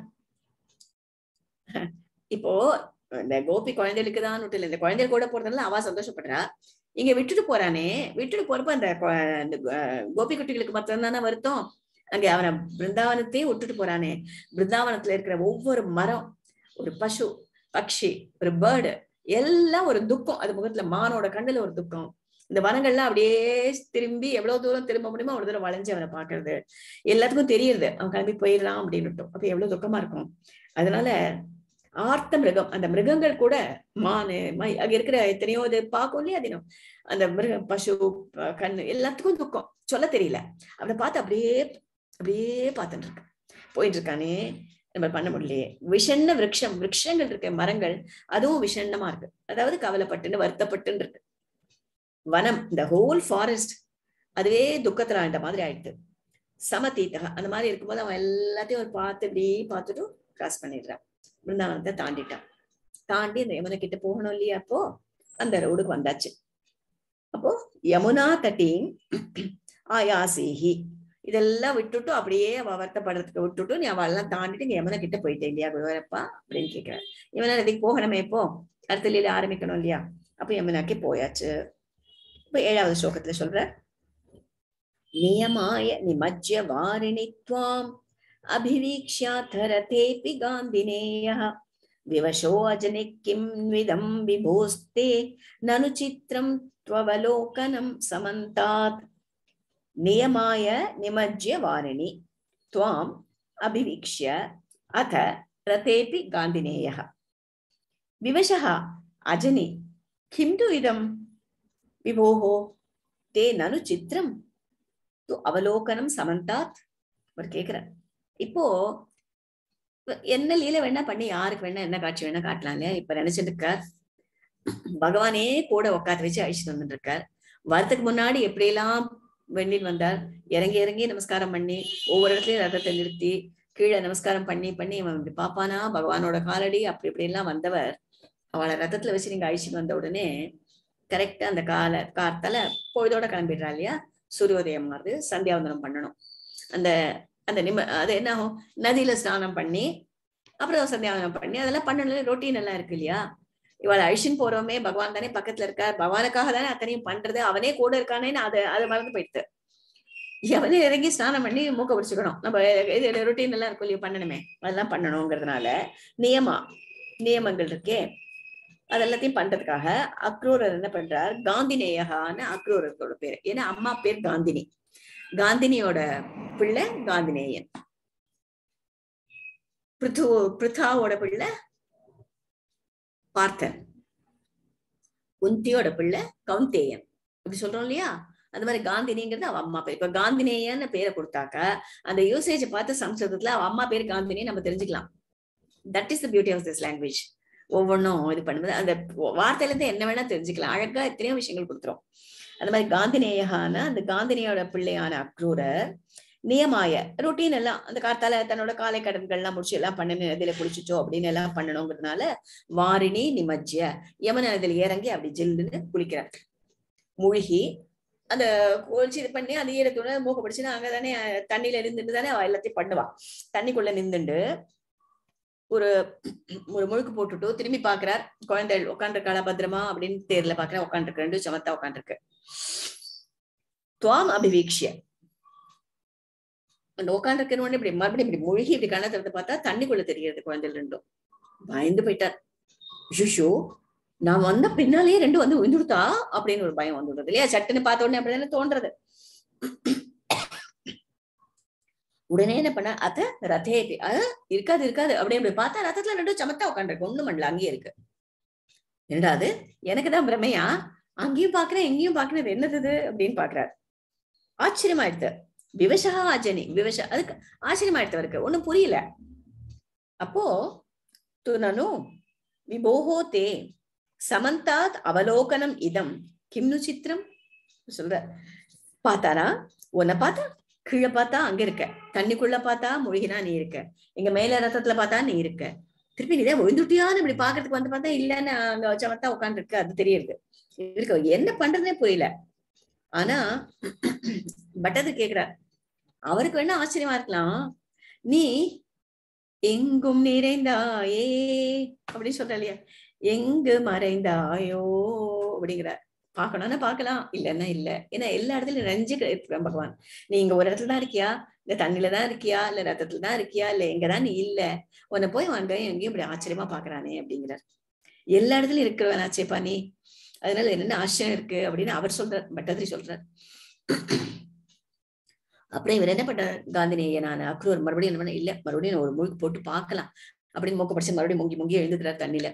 இப்போ இந்த கோபி குழந்தைகளுக்கு தான் இல்லை இந்த குழந்தைகள் கூட போறதுனால அவ சந்தோஷப்படுறா இங்க விட்டுட்டு போறானே விட்டுட்டு போறப்ப அந்த கொ- அந்த அஹ், கோபி குட்டிகளுக்கு மாத்திரம் தானே வருத்தம் அங்க அவனை பிருந்தாவனத்தையே விட்டுட்டு போறானே பிருந்தாவனத்துல இருக்கிற ஒவ்வொரு மரம் ஒரு பசு பக்ஷி ஒரு பேர்டு எல்லாம் ஒரு துக்கம் அது முகத்துல மானோட கண்ணுல ஒரு துக்கம் இந்த வனங்கள்லாம் அப்படியே திரும்பி எவ்வளவு தூரம் திரும்ப முடியுமோ அவ்வளவு தூரம் வளைஞ்சு அவனை பாக்குறது எல்லாத்துக்கும் தெரியுது அவன் கிளம்பி போயிடலாம் அப்படின்னு அப்ப எவ்வளவு துக்கமா இருக்கும் அதனால ஆர்த்த மிருகம் அந்த மிருகங்கள் கூட மானு மை அங்க இருக்கிற எத்தனையோ இது பார்க்கும் இல்லையா தினம் அந்த மிருக பசு ப- கண்ணு எல்லாத்துக்கும் துக்கம் சொல்ல தெரியல அவனை பார்த்து அப்படியே அப்படியே பார்த்துட்டு இருக்கான் போயிட்டு இருக்கானே நம்ம பண்ண முடியலையே விஷண்ண விருட்சம் விருட்சங்கள் இருக்க மரங்கள் அதுவும் விஷண்ணமா இருக்கு அதாவது கவலைப்பட்டுன்னு வருத்தப்பட்டுன்னு இருக்கு வனம் இந்த ஹோல் ஃபாரஸ்ட் அதுவே துக்கத்துல ஆண்ட மாதிரி ஆயிடுது சமதீத்தக அந்த மாதிரி இருக்கும்போது அவன் எல்லாத்தையும் ஒரு பார்த்து இப்படி பார்த்துட்டு கிராஸ் பண்ணிடுறான் பிருந்தாவனத்தை தாண்டிட்டான் தாண்டி அந்த யமுனை கிட்ட போகணும் இல்லையா அப்போ அந்த ரோடுக்கு வந்தாச்சு அப்போ யமுனா தட்டின் ஆயாசேஹி இதெல்லாம் விட்டுட்டு அப்படியே அவ வருத்தப்படுறதுக்கு விட்டுட்டு நீ அவெல்லாம் தாண்டிட்டு இங்க யமுனை கிட்ட போயிட்டேன் இல்லையா குருவரப்பா அப்படின்னு கேட்கிறேன் யமுனா நதிக்கு போகணுமே இப்போ அடுத்த லீல ஆரம்பிக்கணும் இல்லையா அப்ப யமுனாக்கு போயாச்சு இப்ப ஏழாவது ஸ்லோகத்துல சொல்ற நியமாய நிமஜ்ய வாரிணி துவாம் अभिवीक्ष्याथरतेऽपि गान्धिनेयः विवशो अजनि किं विदं विभोस्ते ननु चित्रं त्ववलोकनं समन्तात् नियमाय निमज्य वारिणि त्वाम् अभिवीक्ष्य अथ रथेऽपि गान्धिनेयः विवशः अजनि किं तु इदं विभोः ते ननु चित्रं तु अवलोकनं समन्तात् அவர் கேக்குறார் இப்போ என்ன லீல வேணா பண்ணி யாருக்கு வேணா என்ன காட்சி வேணா காட்டலாம் இல்லையா இப்ப நினைச்சிட்டு இருக்கார் பகவானே கூட உட்காந்து வச்சு அழிச்சுட்டு வந்துட்டு இருக்கார் வரதுக்கு முன்னாடி எப்படியெல்லாம் வெண்ணில் வந்தார் இறங்கி இறங்கி நமஸ்காரம் பண்ணி ஒவ்வொரு இடத்துலயும் ரதத்தை நிறுத்தி கீழே நமஸ்காரம் பண்ணி பண்ணி அவன் இப்படி பாப்பானா பகவானோட காலடி அப்படி இப்படி எல்லாம் வந்தவர் அவளை ரதத்துல வச்சு நீங்க அழிச்சுட்டு வந்த உடனே கரெக்டா அந்த கால கார்த்தால பொழுதோட கிளம்பிடுறா இல்லையா சூரியோதயம் மாதிரி சந்தியாவந்தனம் பண்ணணும் அந்த அந்த நிம அது என்ன ஆகும் நதியில ஸ்நானம் பண்ணி அப்புறம் சந்தியாவனம் பண்ணி அதெல்லாம் பண்ணணும் ரொட்டீன் எல்லாம் இருக்கு இல்லையா இவளை அழிச்சுன்னு போறோமே பகவான் தானே பக்கத்துல இருக்கார் பகவானுக்காக தானே அத்தனையும் பண்றது அவனே கூட இருக்கானேன்னு அது அது மறந்து போயிடுது எவனே இறங்கி ஸ்நானம் பண்ணி மூக்க பிடிச்சுக்கணும் நம்ம இது ரொட்டீன் எல்லாம் இருக்கும் இல்லையா பண்ணணுமே அதெல்லாம் பண்ணணுங்கிறதுனால நியமா நியமங்கள் இருக்கே அதெல்லாத்தையும் பண்றதுக்காக அக்ரூரர் என்ன பண்றார் காந்திநேயகான்னு அக்ரூரத்தோட பேரு ஏன்னா அம்மா பேர் காந்தினி காந்தினியோட பிள்ளை காந்தினேயன் பிருத்து பிருத்தாவோட பிள்ளை பார்த்தன் குந்தியோட பிள்ளை கவுந்தேயன் இப்படி சொல்றோம் இல்லையா அந்த மாதிரி காந்தினிங்கிறது அவ அம்மா பேர் இப்ப காந்தினேயன்னு பேரை கொடுத்தாக்க அந்த யூசேஜ் பார்த்து சம்ஸ்கிருதத்துல அவ அம்மா பேர் காந்தினி நம்ம தெரிஞ்சுக்கலாம் that is the beauty of this language ஒவ்வொன்றும் இது பண்ணும்போது அந்த வார்த்தையில இருந்து என்ன வேணா தெரிஞ்சுக்கலாம் அழகா எத்தனையோ விஷயங்கள் கொடுத்துரும் அந்த மாதிரி காந்திநேயகான அந்த காந்தினியோட பிள்ளையான அக்ரூரர் நியமாய ரொட்டீன் எல்லாம் அந்த கார்த்தால தன்னோட காலை கடன்கள் எல்லாம் முடிச்சு எல்லாம் பண்ணணும் நதியில குளிச்சுச்சோ அப்படின்னு எல்லாம் பண்ணணுங்கிறதுனால வாரிணி நிமஜ்ய யமன நதியில இறங்கி அப்படி ஜில்லுன்னு குளிக்கிறார் மூழ்கி அந்த குளிச்சு இது பண்ணி அந்த ஈரத்தோட மூக்க பிடிச்சுன்னா அங்கதானே தண்ணியில நின்றுட்டு தானே அவ எல்லாத்தையும் பண்ணுவா தண்ணிக்குள்ள நின்றுண்டு ஒரு ஒரு முழுக்கு போட்டுட்டு திரும்பி பாக்குறார் குழந்தை உட்காந்துருக்காளா பத்திரமா அப்படின்னு தேர்ல பாக்குறா உட்காந்துருக்கு ரெண்டு சமத்தா உட்காந்துருக்கு துவாம் அபிவீக்ஷிய அந்த உட்காந்துருக்கணும் இப்படி மறுபடியும் இப்படி மூழ்கி இப்படி கண்ணை திறந்து பார்த்தா தண்ணிக்குள்ள தெரிகிறது குழந்தைகள் ரெண்டும் பயந்து போயிட்டார் ஷுஷோ நான் வந்த பின்னாலேயே ரெண்டு வந்து விழுந்துடுதா அப்படின்னு ஒரு பயம் வந்துடுறது இல்லையா சட்டுன்னு பார்த்த உடனே அப்படிதானே தோன்றது உடனே என்ன பண்ண அத ரதே அத இருக்காது இருக்காது அப்படி அப்படி பார்த்தா ரதத்துல ரெண்டும் சமத்தா உட்காந்துருக்கு ஒண்ணு மண்டல அங்கேயே இருக்கு என்னடா அது எனக்குதான் பிரமையா அங்கேயும் பாக்குறேன் எங்கேயும் பாக்குறேன் இது என்னது இது அப்படின்னு பாக்குறாரு ஆச்சரியமாயிடுது விவசா அஜனி விவசா அதுக்கு ஆச்சரியமாயிடுது அவருக்கு ஒண்ணும் புரியல அப்போ துனனு விபோஹோ தே சமந்தாத் அவலோகனம் இதம் கிம்னு சித்திரம் சொல்ற பார்த்தாரா உன்னை பார்த்தா கீழே பார்த்தா அங்க இருக்க தண்ணிக்குள்ள பார்த்தா முழுகினா நீ இருக்க இங்க மேல ரத்தத்துல பார்த்தா நீ இருக்க திருப்பி நீதான் விழுந்துட்டியான்னு இப்படி பாக்குறதுக்கு வந்து பார்த்தா இல்லன்னு அங்க சமத்தா உட்காந்து இருக்கு அது தெரியுது இருக்கு என்ன பண்றதுனே புரியல ஆனா பட்டது கேக்குறார் அவருக்கு வேணா ஆச்சரியமா இருக்கலாம் நீ எங்கும் நிறைந்தாயே அப்படின்னு சொல்ற இல்லையா எங்கு மறைந்தாயோ அப்படிங்கிறார் பார்க்கணும்னா பார்க்கலாம் இல்லைன்னா இல்ல ஏன்னா எல்லா இடத்துலயும் நிறைஞ்சு இருக்கிறான் பகவான் நீ இங்க ஒரு இடத்துல தான் இருக்கியா இல்ல தண்ணில தான் இருக்கியா இல்ல ரத்தத்துல தான் இருக்கியா இல்ல எங்கதான் நீ இல்ல உன்னை போய் வாங்க எங்கேயும் இப்படி ஆச்சரியமா பாக்குறானே அப்படிங்கிறார் எல்லா இடத்துலயும் இருக்கிறவன் ஆச்சேப்பா நீ அதனால என்னென்ன ஆச்சரியம் இருக்கு அப்படின்னு அவர் சொல்றார் பட்டதிரி சொல்றார் அப்புறம் இவர் என்ன பண்றார் காந்தினேயனான அக்ரூர் மறுபடியும் என்ன பண்ண இல்ல மறுபடியும் ஒரு முழுக்கு போட்டு பார்க்கலாம் அப்படின்னு மூக்க படிச்சு மறுபடியும் முங்கி முங்கி எழுந்துக்கிறார் தண்ணியில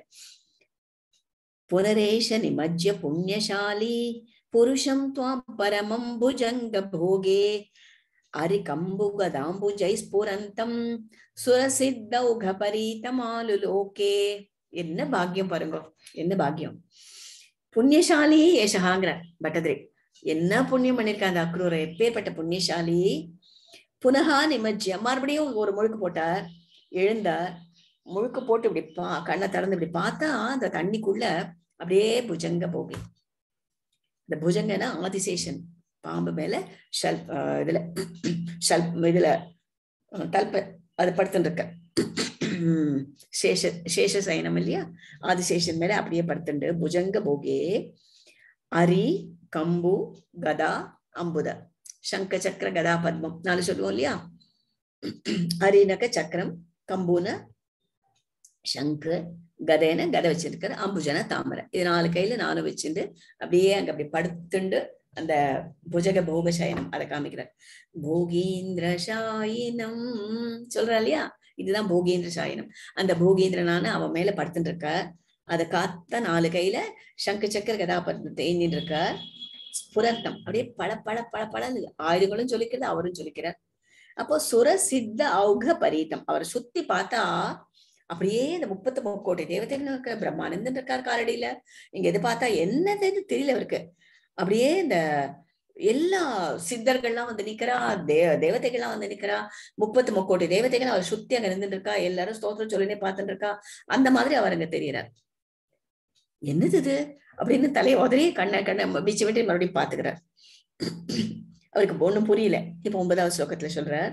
புனரேஷ நிமஜ்ய புண்ணியசாலி புருஷம் துவாம் பரமம் புஜங்க போகே அரிகம்புகதாம்புஜை ஸ்புரந்தம் சுரசித்தௌக பரீதமாலு லோகே என்ன பாக்கியம் பாருங்க என்ன பாக்கியம் புண்ணியசாலி ஏஷகாங்கிறார் பட்டதிரி என்ன புண்ணியம் பண்ணிருக்காங்க அந்த அக்ரூரை எப்பேற்பட்ட புண்ணியசாலி புனகா நிமஜ்ய மறுபடியும் ஒரு முழுக்கு போட்டார் எழுந்தார் முழுக்க போட்டு இப்படி பா கண்ணை திறந்து இப்படி பார்த்தா அந்த தண்ணிக்குள்ள அப்படியே புஜங்க போகி இந்த புஜங்கன்னா ஆதிசேஷன் பாம்பு மேல ஷல் இதுல ஷல் இதுல தல்ப அது படுத்துட்டு இருக்க சேஷ சேஷ சயனம் இல்லையா ஆதிசேஷன் மேல அப்படியே படுத்துண்டு புஜங்க போகே அரி கம்பு கதா அம்புத சங்க சக்கர கதா பத்மம் நாலு சொல்லுவோம் இல்லையா அரினக்க சக்கரம் கம்புன சங்கு கதைன கதை வச்சிருக்கிற அம்புஜன தாமரை இது நாலு கையில நானும் வச்சுட்டு அப்படியே அங்க அப்படி படுத்துண்டு அந்த புஜக போக சயனம் அதை காமிக்கிறார் போகீந்திர சாயினம் சொல்றா இல்லையா இதுதான் போகீந்திர சாயனம் அந்த போகீந்திரனான அவன் மேல படுத்துட்டு இருக்க அதை காத்த நாலு கையில சங்கு சக்கர கதாபத்மத்தை ஏந்தின்னு இருக்கார் புரத்தம் அப்படியே பல பல பல பல ஆயுதங்களும் சொல்லிக்கிறது அவரும் சொல்லிக்கிறார் அப்போ சுர சித்த அவுக பரீதம் அவரை சுத்தி பார்த்தா அப்படியே இந்த முப்பத்தி முக்கோட்டை தேவதைகள் இருக்க பிரம்மானந்தன் இருக்கார் காலடியில நீங்க எது பார்த்தா என்னது தெரியல அவருக்கு அப்படியே இந்த எல்லா சித்தர்கள்லாம் வந்து நிக்கிறா தே தேவதைகள்லாம் வந்து நிக்கிறா முப்பத்து முக்கோடி தேவதைகள் அவர் சுத்தி அங்க நின்றுட்டு இருக்கா எல்லாரும் ஸ்தோத்திரம் சொல்லினே பார்த்துட்டு இருக்கா அந்த மாதிரி அவர் அங்க தெரியறார் என்னது இது அப்படின்னு தலையை உதறி கண்ணை கண்ணை பிச்சு விட்டு மறுபடியும் பாத்துக்கிறார் அவருக்கு ஒண்ணும் புரியல இப்ப ஒன்பதாவது ஸ்லோகத்துல சொல்றார்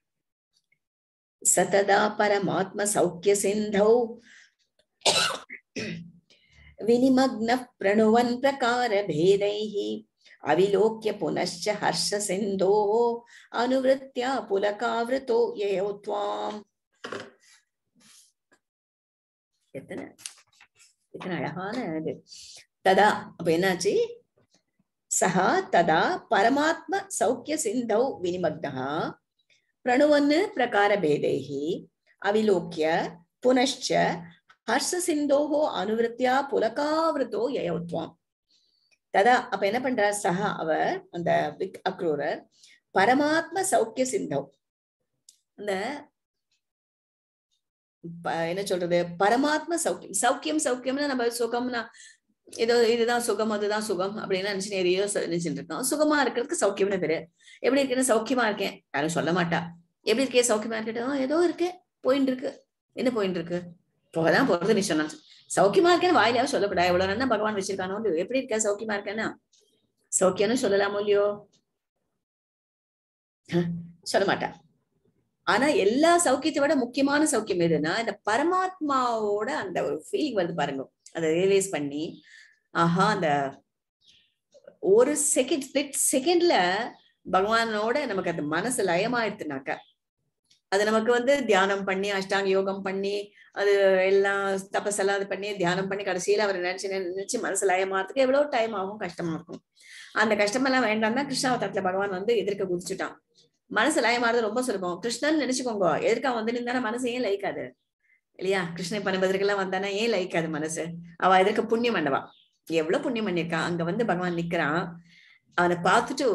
சததா பரமாத்ம சௌக்கிய சிந்தௌ வினிமக்ன प्रणुवन् प्रकारभेदैः अविलोक्य पुनश्च हर्षसिन्धोः अनुवृत्या पुलकावृतो ययौ त्वाम् எத்தனை எத்தனை அழகான இது ததா அப்ப என்னாச்சு சஹா ததா பரமாத்ம சௌக்கிய சிந்தௌ வினிமக்னः प्रणुवन् प्रकारभेदैः अविलोक्य पुनश्च ஹர்ஷசிந்தோஹோ அனுவிருத்தியா புலகாவிருத்தோ யயோத்வாம் ததா அப்ப என்ன பண்றார் சஹா அவர் அந்த விக் அக்ரூரர் பரமாத்ம சௌக்கிய சிந்தோ அந்த என்ன சொல்றது பரமாத்ம சௌக்கியம் சௌக்கியம் சௌக்கியம்னா நம்ம சுகம்னா ஏதோ இதுதான் சுகம் அதுதான் சுகம் அப்படின்னு நினைச்சு நிறைய நினைச்சுட்டு இருக்கோம் சுகமா இருக்கிறதுக்கு சௌக்கியம்னு பேரு எப்படி இருக்குன்னு சௌக்கியமா இருக்கேன் யாரும் சொல்ல மாட்டா எப்படி இருக்கே சௌக்கியமா இருக்கட்டும் ஏதோ இருக்கு போயிட்டு இருக்கு என்ன போயிட்டு இருக்கு போகதான் போறது நீ சொன்னா சௌக்கியமா இருக்கேன்னு வாயிலாவது சொல்லக்கூடாது எவ்வளவு நல்லா பகவான் வச்சிருக்கானோ எப்படி இருக்க சௌக்கியமா இருக்கேன்னா சௌக்கியம்னு சொல்லலாமோ இல்லையோ சொல்ல மாட்டா ஆனா எல்லா சௌக்கியத்தை விட முக்கியமான சௌக்கியம் எதுன்னா இந்த பரமாத்மாவோட அந்த ஒரு ஃபீலிங் வருது பாருங்க அதை ரியலைஸ் பண்ணி ஆஹா அந்த ஒரு செகண்ட் ஸ்பிளிட் செகண்ட்ல பகவானோட நமக்கு அந்த மனசு லயமாயிடுத்துனாக்க அது நமக்கு வந்து தியானம் பண்ணி அஷ்டாங்க யோகம் பண்ணி அது எல்லாம் தபசெல்லாம் அது பண்ணி தியானம் பண்ணி கடைசியில அவர் நினைச்சு நினைச்சு மனசு லயமாறதுக்கு எவ்வளவு டைம் ஆகும் கஷ்டமா இருக்கும் அந்த கஷ்டமெல்லாம் வேண்டாம் தான் கிருஷ்ணாவதாரத்துல பகவான் வந்து எதிர்க்க குதிச்சுட்டான் மனசு லயமாறது ரொம்ப சுலபம் கிருஷ்ணன் நினைச்சுக்கோங்க எதிர்க்க வந்து நின்னா மனசு ஏன் லயிக்காது இல்லையா கிருஷ்ணன் பணபதற்கெல்லாம் வந்தானா ஏன் லயிக்காது மனசு அவ எதிர்க்க புண்ணியம் பண்ணவா எவ்வளவு புண்ணியம் பண்ணிருக்கான் அங்க வந்து பகவான் நிக்கிறான் அவனை பார்த்துட்டு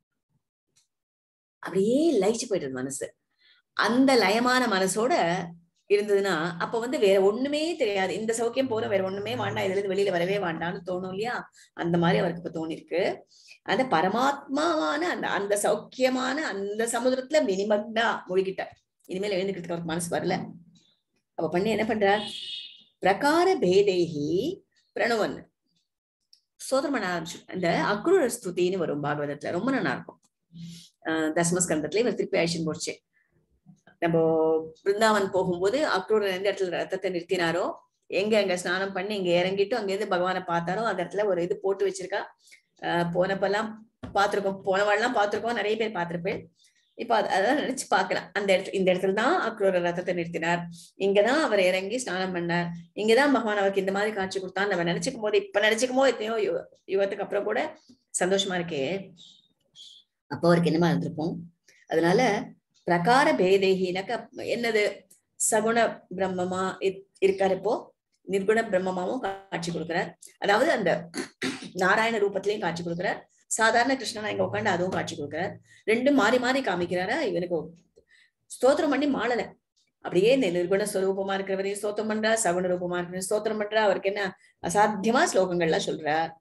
அப்படியே லயிச்சு போயிடுது மனசு அந்த லயமான மனசோட இருந்ததுன்னா அப்ப வந்து வேற ஒண்ணுமே தெரியாது இந்த சௌக்கியம் போறோம் வேற ஒண்ணுமே வேண்டாம் இதுல இருந்து வெளியில வரவே வேண்டாம்னு தோணும் இல்லையா அந்த மாதிரி அவருக்கு இப்ப தோணிருக்கு அந்த பரமாத்மாவான அந்த அந்த சௌக்கியமான அந்த சமுதிரத்துல மினிமக்னா மூழ்கிட்டார் இனிமேல் எழுந்துக்கிறதுக்கு அவருக்கு மனசு வரல அப்ப பண்ணி என்ன பண்றார் பிரகார பேதேகி பிரணவன் சோதரம் பண்ண ஆரம்பிச்சு அந்த அக்ரூர ஸ்துதின்னு வரும் பாகவதத்துல ரொம்ப நல்லா இருக்கும் ஆஹ் தசமஸ்கந்தத்துல இவர் திருப்பி அழிச்சுன்னு போச்சு நம்ம பிருந்தாவன் போகும்போது அக்ரூரன் எந்த இடத்துல ரத்தத்தை நிறுத்தினாரோ எங்க அங்க ஸ்நானம் பண்ணி இங்க இறங்கிட்டு அங்க இருந்து பகவானை பார்த்தாரோ அந்த இடத்துல ஒரு இது போட்டு வச்சிருக்கா ஆஹ் போனப்பெல்லாம் பார்த்திருக்கோம் போனவாள்லாம் பார்த்திருக்கோம் நிறைய பேர் பார்த்திருப்பேன் இப்ப அத- அதான் நினைச்சு பார்க்கலாம் அந்த இடத்துல இந்த இடத்துல தான் அக்ரூர ரத்தத்தை நிறுத்தினார் இங்கதான் அவர் இறங்கி ஸ்நானம் பண்ணார் இங்கதான் பகவான் அவருக்கு இந்த மாதிரி காட்சி கொடுத்தான் நம்ம நினைச்சுக்கும் போது இப்ப நினைச்சுக்கும் போது எத்தனையோ யுக- யுகத்துக்கு அப்புறம் கூட சந்தோஷமா இருக்கே அப்போ அவருக்கு என்னமா இருந்திருக்கும் அதனால பிரகார பேதேகினாக்க என்னது சகுண பிரம்மமா இ- இருக்காரு இப்போ நிர்குண பிரம்மமாவும் காட்சி கொடுக்கிறார் அதாவது அந்த நாராயண ரூபத்திலையும் காட்சி கொடுக்கிறார் சாதாரண கிருஷ்ணனா இங்க உட்காந்து அதுவும் காட்சி கொடுக்கிறார் ரெண்டும் மாறி மாறி காமிக்கிறாரா இவனுக்கு ஸ்தோத்திரம் பண்ணி மாளல அப்படியே இந்த நிர்குண ஸ்வரூபமா இருக்கிறவரையும் ஸ்தோத்திரம் பண்றா சகுண ரூபமா இருக்கிற ஸ்தோத்திரம் பண்றா அவருக்கு என்ன அசாத்தியமா ஸ்லோகங்கள்லாம் சொல்றார்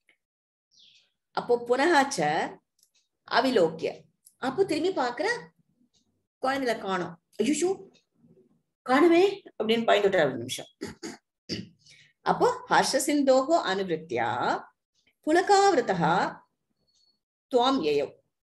அப்போ புனகாச்ச அவிலோக்கிய அப்போ திரும்பி பாக்குற குழந்தைல காணோம் ஐயோ காணுமே அப்படின்னு பயந்துட்டார் ஒரு நிமிஷம் அப்போ ஹர்ஷ சிந்தோகோ அனுவிருத்தியா புலகாவிரதா துவாம் ஏயோ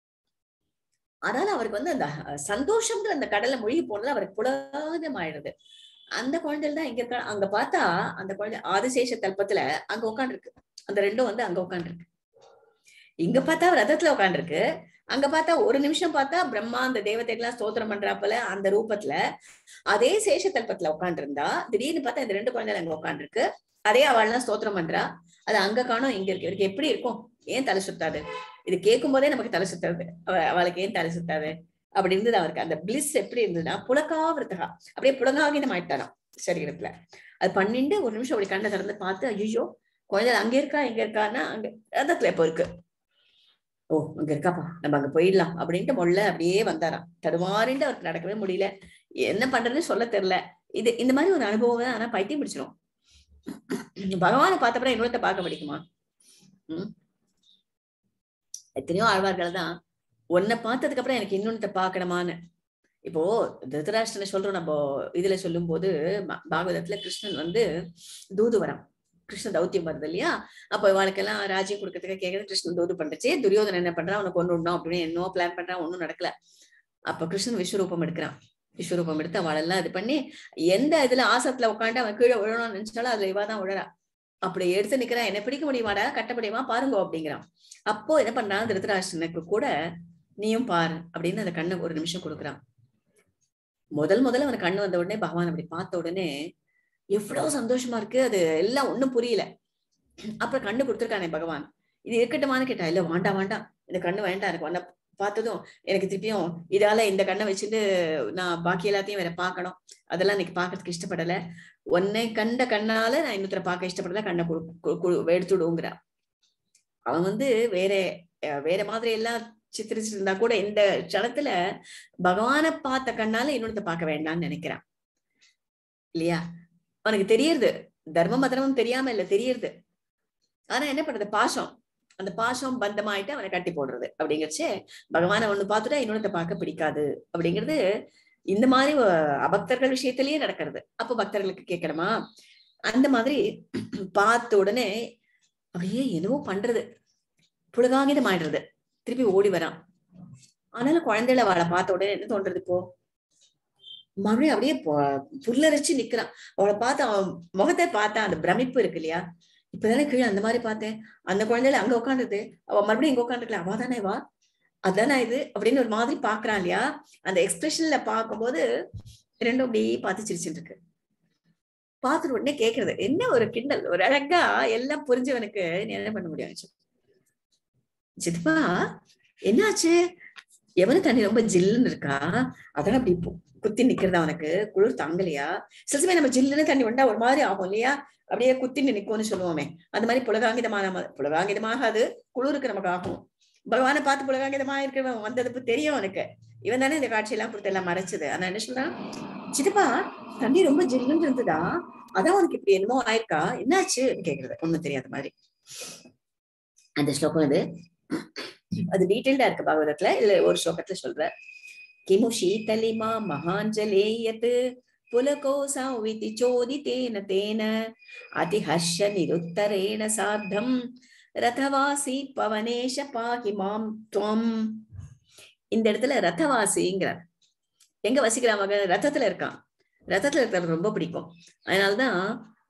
அதனால அவருக்கு வந்து அந்த அஹ், சந்தோஷம்ங்கிற அந்த கடல்ல மூழ்கி போனது அவருக்கு புலகாதம் ஆயிடுது அந்த குழந்தைகள் தான் இங்க இருக்கா அங்க பார்த்தா அந்த குழந்தை ஆதிசேஷ தல்பத்துல அங்க உட்காந்துருக்கு அந்த ரெண்டும் வந்து அங்க உட்காந்துருக்கு இங்க பார்த்தா ரதத்துல உட்காந்துருக்கு அங்க பார்த்தா ஒரு நிமிஷம் பார்த்தா பிரம்மா அந்த தேவதைகள்லாம் ஸ்தோத்திரம் பண்றாப்பல அந்த ரூபத்துல அதே சேஷ தல்பத்துல உட்காந்துருந்தா திடீர்னு பார்த்தா இந்த ரெண்டு குழந்தைகள் அங்க உட்காந்துருக்கு அதே அவள்லாம் ஸ்தோத்திரம் பண்றா அது அங்க காணும் இங்க இருக்கு இவருக்கு எப்படி இருக்கும் ஏன் தலை சுத்தாது இது கேட்கும் போதே நமக்கு தலை சுத்தாது அவ அவளுக்கு ஏன் தலை சுத்தாது அப்படி இருந்தது அவருக்கு அந்த பிளிஸ் எப்படி இருந்ததுன்னா புலகாவிரதகா அப்படியே புலகாகிதம் ஆயிட்டாராம் சரீரத்துல அது பண்ணிட்டு ஒரு நிமிஷம் அப்படி கண்ணை திறந்து பார்த்து ஐயோ குழந்தை அங்க இருக்கா இங்க இருக்கான்னா அங்க ரதத்துல இப்போ இருக்கு ஓ அங்க இருக்காப்பா நம்ம அங்க போயிடலாம் அப்படின்ட்டு மொல்ல அப்படியே வந்தாராம் தடுமாறிண்டு அவருக்கு நடக்கவே முடியல என்ன பண்றதுன்னு சொல்ல தெரியல இது இந்த மாதிரி ஒரு அனுபவம் தான் ஆனா பைத்தியம் பிடிச்சிரும் பகவானை பார்த்தப்பறம் இன்னொருத்த பார்க்க பிடிக்குமா உம் எத்தனையோ ஆழ்வார்கள் தான் உன்னை பார்த்ததுக்கு அப்புறம் எனக்கு இன்னொன்னத்தை பார்க்கணுமான்னு இப்போ திருதராஷ்டனை சொல்றோம் நம்ம இதுல சொல்லும் போது பா- பாகவதத்துல கிருஷ்ணன் வந்து தூதுவரம் கிருஷ்ண தௌத்தியம் வருது இல்லையா அப்ப இவனுக்கெல்லாம் ராஜ்யம் கொடுக்கறதுக்கு கேக்குறது கிருஷ்ணன் தூது பண்றச்சே துரியோதனன் என்ன பண்றான் அவனை கொண்டு விடணும் அப்படின்னு என்னவோ பிளான் பண்றான் ஒண்ணும் நடக்கல அப்ப கிருஷ்ணன் விஸ்வரூபம் எடுக்கிறான் விஸ்வரூபம் எடுத்து அவளெல்லாம் இது பண்ணி எந்த இதுல ஆசத்துல உட்காந்து அவன் கீழே விழணும்னு நினைச்சாலும் அதுல இவா தான் விழறா அப்படி எடுத்து நிக்கிறான் என்ன பிடிக்க முடியுமாடா கட்ட முடியுமா பாருங்க அப்படிங்கிறான் அப்போ என்ன பண்றான் திருத்தராஷ்டனுக்கு கூட நீயும் பாரு அப்படின்னு அந்த கண்ணை ஒரு நிமிஷம் கொடுக்குறான் முதல் முதல்ல அவன் கண்ணு வந்த உடனே பகவான் அப்படி பார்த்த உடனே எவ்வளவு சந்தோஷமா இருக்கு அது எல்லாம் ஒண்ணும் புரியல அப்புறம் கண்ணு கொடுத்துருக்கானே பகவான் இது இருக்கட்டுமான்னு கேட்டா இல்ல வேண்டாம் வேண்டாம் இந்த கண்ணு வேண்டாம் எனக்கு உன்னை பார்த்ததும் எனக்கு திருப்பியும் இதால இந்த கண்ணை வச்சுட்டு நான் பாக்கி எல்லாத்தையும் வேற பார்க்கணும் அதெல்லாம் இன்னைக்கு பார்க்கறதுக்கு இஷ்டப்படல உன்னை கண்ட கண்ணால நான் இன்னொருத்தர பார்க்க இஷ்டப்படல கண்ணை கொடு கொ- கொடு- எடுத்துடுங்கிறான் அவன் வந்து வேற அஹ் வேற மாதிரி எல்லாம் சித்தரிச்சிட்டு இருந்தா கூட இந்த க்ஷணத்துல பகவானை பார்த்த கண்ணால இன்னொருத்த பார்க்க வேண்டாம்னு நினைக்கிறான் இல்லையா அவனுக்கு தெரியறது தர்மம் அதர்மம் தெரியாம இல்ல தெரியறது ஆனா என்ன பண்றது பாசம் அந்த பாசம் பந்தமாயிட்டு அவனை கட்டி போடுறது அப்படிங்கிறச்சே பகவானை ஒண்ணு பார்த்துட்டா இன்னொருத்த பார்க்க பிடிக்காது அப்படிங்கிறது இந்த மாதிரி அஹ், அபக்தர்கள் விஷயத்திலேயே நடக்கிறது அப்ப பக்தர்களுக்கு கேட்கணுமா அந்த மாதிரி பார்த்த உடனே அப்படியே என்னவோ பண்றது புலகாங்கிதம் ஆயிடுறது திருப்பி ஓடி வரான் ஆனாலும் குழந்தைகளை அவளை பார்த்த உடனே என்ன தோன்றது இப்போ மறுபடியும் அப்படியே பொ- புல்லரிச்சு நிக்கிறான் அவளை பார்த்து அவன் முகத்தை பார்த்தா அந்த பிரமிப்பு இருக்கு இல்லையா இப்பதானே கீழே அந்த மாதிரி பார்த்தேன் அந்த குழந்தையில அங்க உட்காந்துது அவ மறுபடியும் இங்க உட்காந்துருக்கல அவ தானே வா அதானே இது அப்படின்னு ஒரு மாதிரி பாக்குறான் இல்லையா அந்த எக்ஸ்பிரஷன்ல பார்க்கும்போது ரெண்டும் அப்படியே பார்த்து சிரிச்சுட்டு இருக்கு பார்த்துட்டு உடனே கேக்குறது என்ன ஒரு கிண்டல் ஒரு அழகா எல்லாம் புரிஞ்சவனுக்கு நீ என்ன பண்ண முடியும் சித்தப்பா என்னாச்சு எவனு தண்ணி ரொம்ப ஜில்லுன்னு இருக்கா அதான் அப்படி பு- குத்தி நிக்கிறதா அவனுக்கு குளிர் தாங்கலையா சில சமயம் நம்ம ஜில்லுன்னு தண்ணி உண்டா ஒரு மாதிரி ஆகும் இல்லையா அப்படியே குத்தின்னு நிக்கும்னு சொல்லுவோமே அந்த மாதிரி புலகாங்கிதமான ம- புலகாங்கிதமாகாது குளிருக்கு நமக்கு ஆகும் பகவானை பார்த்து புலகாங்கிதமா இருக்கிறவன் வந்ததுக்கு தெரியும் அவனுக்கு இவன் தானே இந்த காட்சியெல்லாம் கொடுத்து எல்லாம் மறைச்சது ஆனா என்ன சொல்றான் சித்தப்பா தண்ணி ரொம்ப ஜில்லுன்னு இருந்ததா அதான் உனக்கு இப்படி என்னமோ ஆயிருக்கா என்னாச்சு கேக்குறது ஒண்ணும் தெரியாத மாதிரி அந்த ஸ்லோகம் இது அது டீட்டெயில்டா இருக்கு பாகவதத்துல இல்ல ஒரு ஸ்லோகத்துல சொல்ற கிமு சீதலிமா மகாஞ்சலேயத் புலகோசாவிதி சோதித்தேன தேன அதிஹர்ஷ நிருத்தரேண சார்த்தம் ரதவாசி பவனேஷ பாகி மாம் துவம் இந்த இடத்துல ரதவாசிங்கிறார் எங்க வசிக்கிறான் மகன் ரதத்துல இருக்கான் ரதத்துல இருக்கிறது ரொம்ப பிடிக்கும் அதனாலதான்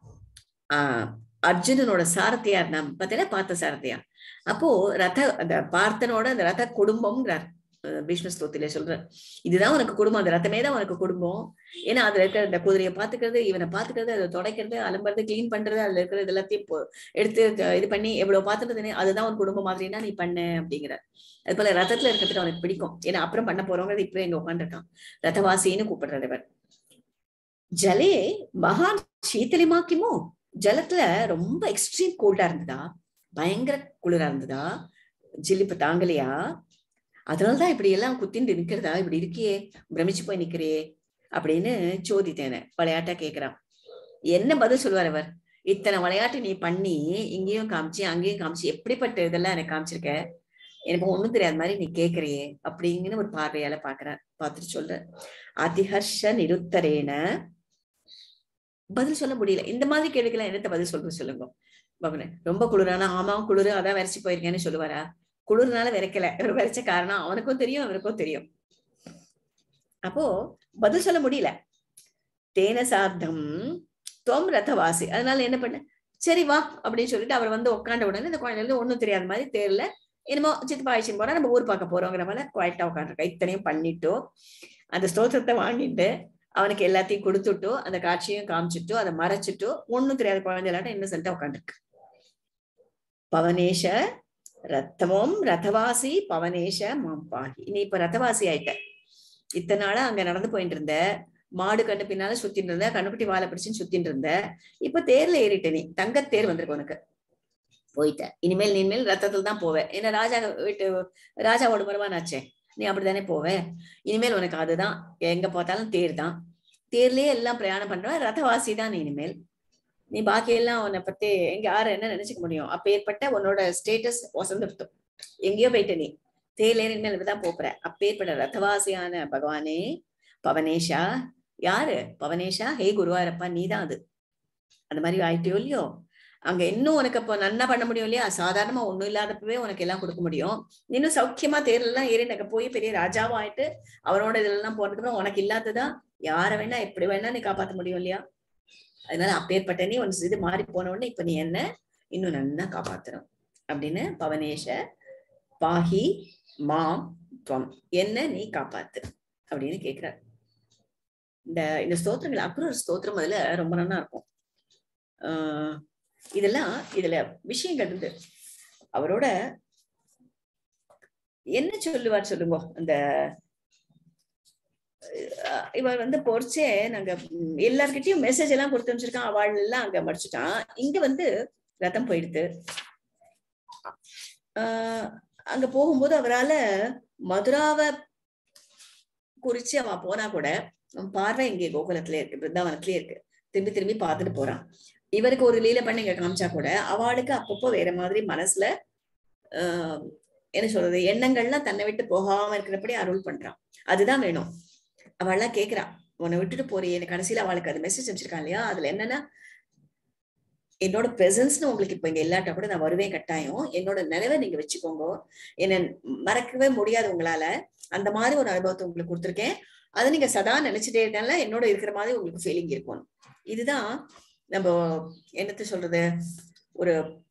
ஆஹ் அர்ஜுனனோட சாரதியா இருந்தான் பார்த்தீங்கன்னா பார்த்த சாரதியா அப்போ ரத அந்த பார்த்தனோட அந்த ரத குடும்பம்ங்கிறார் அஹ் பீஷ்ம ஸ்தோத்திலே சொல்ற இதுதான் உனக்கு குடும்பம் அந்த ரத்தமே தான் உனக்கு குடும்பம் ஏன்னா அதுல இருக்கிற இந்த குதிரையை பாத்துக்கிறது இவனை பாத்துக்கிறது அதை துடைக்கிறது அலம்புறது கிளீன் பண்றது அதுல இருக்கிறது எல்லாத்தையும் இப்போ எடுத்து க- இது பண்ணி எவ்வளவு பாத்துக்கிறது அதுதான் ஒரு குடும்பம் மாதிரினா நீ பண்ணு அப்படிங்கிற அது போல ரத்தத்துல இருக்கிறதுக்கு அவனுக்கு பிடிக்கும் ஏன்னா அப்புறம் பண்ண போறவங்க இப்ப இங்க உட்காந்துருக்கான் ரதவாசின்னு கூப்பிடுறது இவர் ஜலே மகான் சீத்தலிமாக்கிமோ ஜலத்துல ரொம்ப எக்ஸ்ட்ரீம் கோல்டா இருந்ததா பயங்கர குளிரா இருந்ததா ஜில்லிப்பு தாங்கலையா அதனாலதான் இப்படி எல்லாம் குத்திண்டு நிக்கிறதா இப்படி இருக்கியே பிரமிச்சு போய் நிக்கிறியே அப்படின்னு சோதித்தேன விளையாட்டா கேக்குறான் என்ன பதில் சொல்லுவார் அவர் இத்தனை விளையாட்டு நீ பண்ணி இங்கேயும் காமிச்சு அங்கேயும் காமிச்சு எப்படிப்பட்ட இதெல்லாம் எனக்கு காமிச்சிருக்க எனக்கு ஒண்ணும் தெரியாத மாதிரி நீ கேக்குறியே அப்படிங்கிற ஒரு பார்வையால பாக்குறார் பார்த்துட்டு சொல்ற அதிஹர்ஷ நிருத்தரேன பதில் சொல்ல முடியல இந்த மாதிரி கேள்விக்கெல்லாம் என்னத்த பதில் சொல்றது சொல்லுங்க பகவானே ரொம்ப குளிரானா ஆமா குளிரு அதான் விரைச்சு போயிருக்கேன்னு சொல்லுவாரா குளிர்னால விரைக்கல இவர் விரைச்ச காரணம் அவனுக்கும் தெரியும் அவருக்கும் தெரியும் அப்போ பதில் சொல்ல முடியல தேன சார்த்தம் தொம் ரதவாசி அதனால என்ன பண்ண சரி வா அப்படின்னு சொல்லிட்டு அவர் வந்து உட்காந்த உடனே இந்த குழந்தைல ஒண்ணும் தெரியாத மாதிரி தேர்ல என்னமோ சித்தப்பா ஆயிடுச்சுன்னு போனா நம்ம ஊர் பார்க்க போறோங்கிற மாதிரி குவாய்ட்டா உட்காந்துருக்கா இத்தனையும் பண்ணிட்டோ அந்த ஸ்தோத்திரத்தை வாங்கிட்டு அவனுக்கு எல்லாத்தையும் கொடுத்துட்டோ அந்த காட்சியும் காமிச்சிட்டோ அதை மறைச்சிட்டோ ஒண்ணும் தெரியாத குழந்தை இல்லாட்ட இன்னசென்ட்டா உட்காந்துருக்கு பவனேஷ ரத்தமும் ரதவாசி பவனேஷ மாம்பாகி நீ இப்ப ரதவாசி ஆயிட்ட இத்தனை நாளா அங்க நடந்து போயிட்டு இருந்த மாடு கண்ணு பின்னால சுத்திட்டு இருந்த கண்ணுக்குட்டி வாழை பிடிச்சுன்னு சுத்திட்டு இருந்த இப்ப தேர்ல ஏறிட்ட நீ தங்கத்தேர் வந்திருக்கு உனக்கு போயிட்ட இனிமேல் நீ இனிமேல் ரத்தத்துல தான் போவ ஏன்னா ராஜா வீட்டு ராஜாவோட மருமானாச்சே நீ அப்படித்தானே போவ இனிமேல் உனக்கு அதுதான் எங்க பார்த்தாலும் தேர் தான் தேர்லயே எல்லாம் பிரயாணம் பண்றவன் ரதவாசி தான் நீ இனிமேல் நீ பாக்கி எல்லாம் உன்னை பத்தி எங்க யார என்ன நினைச்சுக்க முடியும் அப்ப ஏற்பட்ட உன்னோட ஸ்டேட்டஸ் வசந்துருத்தம் எங்கேயோ போயிட்ட நீ தேர்ல இனிமேல் தான் போப்புற அப்பேற்பட்ட ரதவாசியான பகவானே பவனேஷா யாரு பவனேஷா ஹே குருவாரப்பா நீதான் அது அந்த மாதிரி ஆயிட்டியோ இல்லையோ அங்க இன்னும் உனக்கு அப்போ நன்னா பண்ண முடியும் இல்லையா சாதாரணமா ஒண்ணும் இல்லாதப்பவே உனக்கு எல்லாம் கொடுக்க முடியும் இன்னும் சௌக்கியமா தேர்ல எல்லாம் ஏறி எனக்கு போய் பெரிய ராஜாவும் ஆயிட்டு அவனோட இதெல்லாம் போறதுக்கு அப்புறம் உனக்கு இல்லாததா யார வேணா எப்படி வேணா நீ காப்பாத்த முடியும் இல்லையா அதனால அப்பேற்பட்ட நீ ஒன்று இது மாறி போன உடனே இப்ப நீ என்ன இன்னும் நன்னா காப்பாத்தணும் அப்படின்னு பவனேஷ பாஹி மாம் துவம் என்ன நீ காப்பாத்து அப்படின்னு கேக்குறார் இந்த இந்த ஸ்தோத்திரங்கள் அக்ரூர் ஸ்தோத்திரம் அதுல ரொம்ப நல்லா இருக்கும் ஆஹ் இதெல்லாம் இதுல விஷயங்கள் இருந்து அவரோட என்ன சொல்லுவார் சொல்லுங்க அந்த அஹ் இவர் வந்து பொறிச்சே நாங்க ம், எல்லார்கிட்டயும் மெசேஜ் எல்லாம் கொடுத்து அனுப்பிச்சிருக்கான் அவள் எல்லாம் அங்க மடிச்சுட்டான் இங்க வந்து ரத்தம் போயிடுது ஆஹ் அங்க போகும்போது அவரால மதுராவை குறிச்சு அவன் போனா கூட அவன் பார்வை இங்கே கோகுலத்திலே இருக்கு பிருந்தாவனத்திலே இருக்கு திரும்பி திரும்பி பார்த்துட்டு போறான் இவருக்கு ஒரு லீலை பண்ணி இங்க காமிச்சா கூட அவளுக்கு அப்பப்போ வேற மாதிரி மனசுல ஆஹ் என்ன சொல்றது எண்ணங்கள்லாம் தன்னை விட்டு போகாம இருக்கிறபடி அருள் பண்றான் அதுதான் வேணும் அவள்லாம் கேக்குறா உன்னை விட்டுட்டு போறியே எனக்கு கடைசியில அவளுக்கு அது மெசேஜ் அனுப்பிச்சிருக்கான் இல்லையா அதுல என்னன்னா என்னோட பிரசன்ஸ்னு உங்களுக்கு இப்ப இங்க இல்லாட்டா கூட நான் வருவேன் கட்டாயம் என்னோட நினைவை நீங்க வச்சுக்கோங்க என்ன மறக்கவே முடியாது உங்களால அந்த மாதிரி ஒரு அனுபவத்தை உங்களுக்கு கொடுத்துருக்கேன் அதை நீங்க சதா நினைச்சிட்டே இருந்தால என்னோட இருக்கிற மாதிரி உங்களுக்கு ஃபீலிங் இருக்கும் இதுதான் நம்ம என்னத்த சொல்றது ஒரு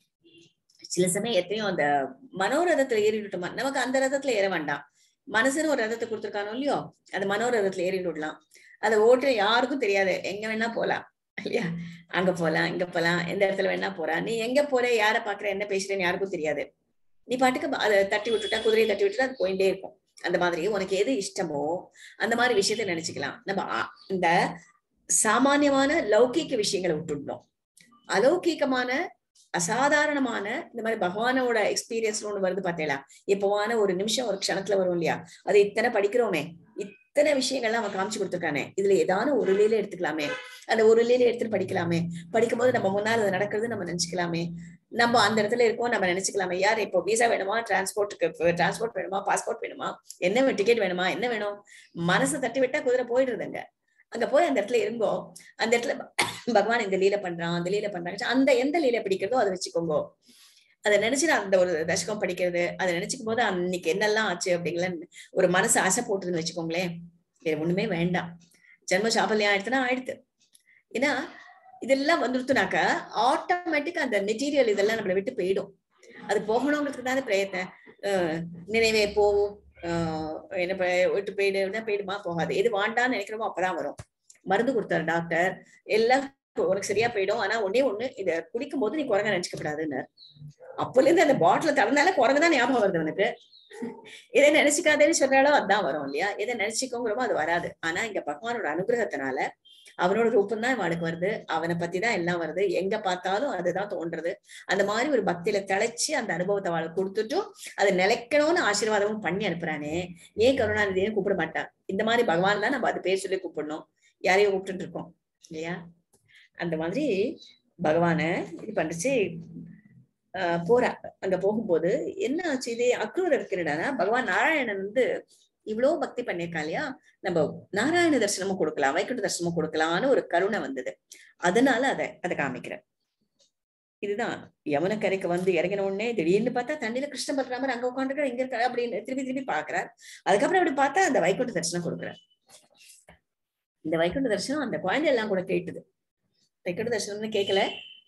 சில சமயம் எத்தனையும் அந்த மனோரதத்துல ஏறிவிட்டோமா நமக்கு அந்த ரதத்துல ஏற வேண்டாம் மனசுன்னு ஒரு ரதத்தை கொடுத்துருக்கானோ இல்லையோ அந்த மனோரதத்துல ஏறி விடலாம் அதை ஓட்டு யாருக்கும் தெரியாது எங்க வேணா போலாம் இல்லையா அங்க போலாம் இங்க போலாம் எந்த இடத்துல வேணா போறா நீ எங்க போற யார பாக்குற என்ன பேசுறேன்னு யாருக்கும் தெரியாது நீ பாட்டுக்கு அதை தட்டி விட்டுட்டா குதிரையை தட்டி விட்டுட்டா அது போயிட்டே இருக்கும் அந்த மாதிரி உனக்கு எது இஷ்டமோ அந்த மாதிரி விஷயத்த நினைச்சுக்கலாம் நம்ம ஆ- இந்த சாமானியமான லௌகீக விஷயங்களை விட்டுடணும் அலௌகீகமான அசாதாரணமான இந்த மாதிரி பகவானோட எக்ஸ்பீரியன்ஸ் ஒண்ணு வருது பார்த்தேளா எப்பவான ஒரு நிமிஷம் ஒரு க்ஷணத்துல வரும் இல்லையா அது இத்தனை படிக்கிறோமே இத்தனை விஷயங்கள்லாம் அவன் காமிச்சு கொடுத்துருக்கானே இதுல ஏதான ஒரு லீல எடுத்துக்கலாமே அந்த ஒரு லீல எடுத்துட்டு படிக்கலாமே படிக்கும்போது நம்ம முன்னால் அது நடக்கிறது நம்ம நினைச்சுக்கலாமே நம்ம அந்த இடத்துல இருக்கோம் நம்ம நினைச்சுக்கலாமே யார் இப்போ விசா வேணுமா டிரான்ஸ்போர்ட்டுக்கு டிரான்ஸ்போர்ட் வேணுமா பாஸ்போர்ட் வேணுமா என்ன டிக்கெட் வேணுமா என்ன வேணும் மனசு தட்டி விட்டா குதிரை போயிடுறதுங்க அங்க போய் அந்த இடத்துல இருங்கோ அந்த இடத்துல பகவான் இந்த லீலை பண்றான் அந்த லீலை பண்றாங்க அந்த எந்த லீலை பிடிக்கிறதோ அதை வச்சுக்கோங்க அதை நினைச்சு நான் அந்த ஒரு தசகம் படிக்கிறது அதை நினைச்சுக்கும் போது அன்னைக்கு என்னெல்லாம் ஆச்சு அப்படிங்களா ஒரு மனசு ஆசை போட்டுதுன்னு வச்சுக்கோங்களேன் வேற ஒண்ணுமே வேண்டாம் ஜென்ம சாபல்யம் ஆயிடுத்துனா ஆயிடுத்து ஏன்னா இதெல்லாம் வந்துருத்துனாக்கா ஆட்டோமேட்டிக்கா அந்த மெட்டீரியல் இதெல்லாம் நம்மளை விட்டு போயிடும் அது போகணுங்கிறதுக்கு தானே பிரயத்தன அஹ் நினைவே போவும் ஆஹ் என்ன ப- விட்டு போயிடுனா போயிடுமா போகாது எது வாண்டான்னு நினைக்கிறோமோ அப்பதான் வரும் மருந்து கொடுத்தாரு டாக்டர் எல்லாம் உனக்கு சரியா போயிடும் ஆனா ஒண்ணே ஒண்ணு இத குடிக்கும் போது நீ குரங்க நினைச்சுக்கப்படாதுன்னு அப்பல இருந்து அந்த பாட்டில திறந்தால குரங்கு தான் ஞாபகம் வருது அவனுக்கு எதை நினைச்சுக்காதேன்னு சொல்றாலோ அதான் வரும் இல்லையா எதை நினைச்சுக்கோங்கிறோமோ அது வராது ஆனா இங்க பகவானோட அனுகிரகத்தினால அவனோட ரூபம் தான் அவனுக்கு வருது அவனை பத்தி தான் எல்லாம் வருது எங்க பார்த்தாலும் அதுதான் தோன்றது அந்த மாதிரி ஒரு பக்தியில திளைச்சு அந்த அனுபவத்தை அவளுக்கு கொடுத்துட்டும் அது நிலைக்கணும்னு ஆசீர்வாதமும் பண்ணி அனுப்புறானே ஏன் கருணாநிதினு கூப்பிட மாட்டான் இந்த மாதிரி பகவான் தான் நம்ம அது பேர் சொல்லி கூப்பிடணும் யாரையும் கூப்பிட்டு இருக்கோம் இல்லையா அந்த மாதிரி பகவான இது பண்ணுச்சு ஆஹ் போறா அங்க போகும்போது என்ன ஆச்சு இது அக்ரூர் இருக்கிறடா பகவான் நாராயணன் வந்து இவ்வளவு பக்தி பண்ணியிருக்கா இல்லையா நம்ம நாராயண தரிசனமும் கொடுக்கலாம் வைகுண்ட தரிசனமும் கொடுக்கலாம்னு ஒரு கருணை வந்தது அதனால அதை அதை காமிக்கிறேன் இதுதான் யமுனக்கரைக்கு வந்து இறங்கின உடனே திடீர்னு பார்த்தா தண்ணியில கிருஷ்ண பலராமர் அங்க உட்காந்துருக்காரு இங்க இருக்காரு அப்படின்னு திருப்பி திருப்பி பாக்குறார் அதுக்கப்புறம் அப்படி பார்த்தா அந்த வைகுண்ட தரிசனம் கொடுக்குறார் இந்த வைகுண்ட தரிசனம் அந்த குழந்தை எல்லாம் கூட கேட்டுது வைகுண்ட தரிசனம்னு கேட்கல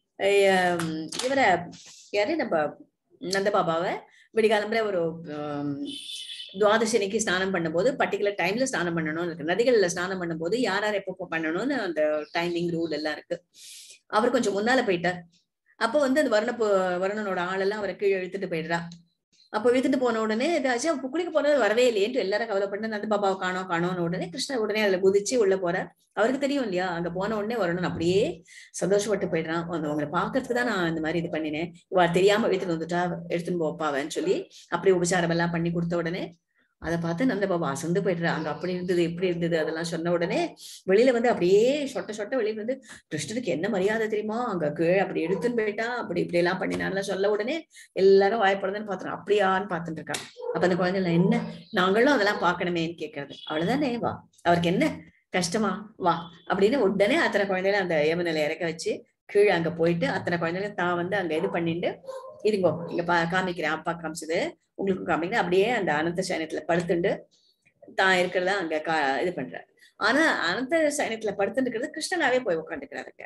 அஹ் இவரை யாரு நம்ம நந்தபாபாவை விடிகாலம்புற ஒரு ஆம், துவாதசனிக்கு ஸ்நானம் பண்ணும்போது பர்டிகுலர் டைம்ல ஸ்நானம் பண்ணணும்னு இருக்கு நதிகள்ல ஸ்நானம் பண்ணும்போது யார் யார் எப்போ பண்ணணும்னு அந்த டைமிங் ரூல் எல்லாம் இருக்கு அவர் கொஞ்சம் முன்னால போயிட்டார் அப்போ வந்து அந்த வருண பு- வருணனோட ஆளெல்லாம் அவரை கீழே இழுத்துட்டு போயிடுறா அப்போ இழுத்துட்டு போன உடனே ஏதாச்சும் அப்ப குளிக்க போனது வரவே இல்லையேன்ட்டு எல்லாரும் கவலைப்பட்டு நந்த பாபாவை காணோம் காணோம்னு உடனே கிருஷ்ணர் உடனே அதுல குதிச்சு உள்ள போறார் அவருக்கு தெரியும் இல்லையா அங்க போன உடனே வருணன் அப்படியே சந்தோஷப்பட்டு போயிடுறான் அந்த உங்களை பாக்குறதுக்கு தான் நான் இந்த மாதிரி இது பண்ணினேன் இவா தெரியாம வீட்டுக்கு வந்துட்டா எடுத்துன்னு போப்பாவன்னு சொல்லி அப்படி உபச்சாரம் எல்லாம் பண்ணி கொடுத்த உடனே அதை பார்த்து நந்த பாபா அசந்து போயிடுறா அங்க அப்படி இருந்தது இப்படி இருந்தது அதெல்லாம் சொன்ன உடனே வெளியில வந்து அப்படியே சொட்ட சொட்ட வெளியில வந்து கிருஷ்ணருக்கு என்ன மரியாதை தெரியுமா அங்க கீழே அப்படி எடுத்துன்னு போயிட்டா அப்படி இப்படி எல்லாம் பண்ணினான்லாம் சொல்ல உடனே எல்லாரும் வாய்ப்படுறதுன்னு பாத்துறோம் அப்படியான்னு பார்த்துட்டு இருக்கா அப்ப அந்த குழந்தைல என்ன நாங்களும் அதெல்லாம் பார்க்கணுமேன்னு கேட்கறது அவ்வளவுதானே வா அவருக்கு என்ன கஷ்டமா வா அப்படின்னு உடனே அத்தனை குழந்தைகளை அந்த யமுனையில இறக்க வச்சு கீழே அங்க போயிட்டு அத்தனை குழந்தைகளை தான் வந்து அங்க இது பண்ணிட்டு இருங்கோ இங்க பா காமிக்கிறேன் அப்பா காமிச்சது உங்களுக்கு காமிக்கிறேன் அப்படியே அந்த அனந்த சயனத்துல படுத்துண்டு தான் இருக்கிறதா அங்க கா இது பண்றாரு ஆனா அனந்த சயனத்துல படுத்துட்டு இருக்கிறது கிருஷ்ணனாவே போய் உட்காந்துக்கிறாருங்க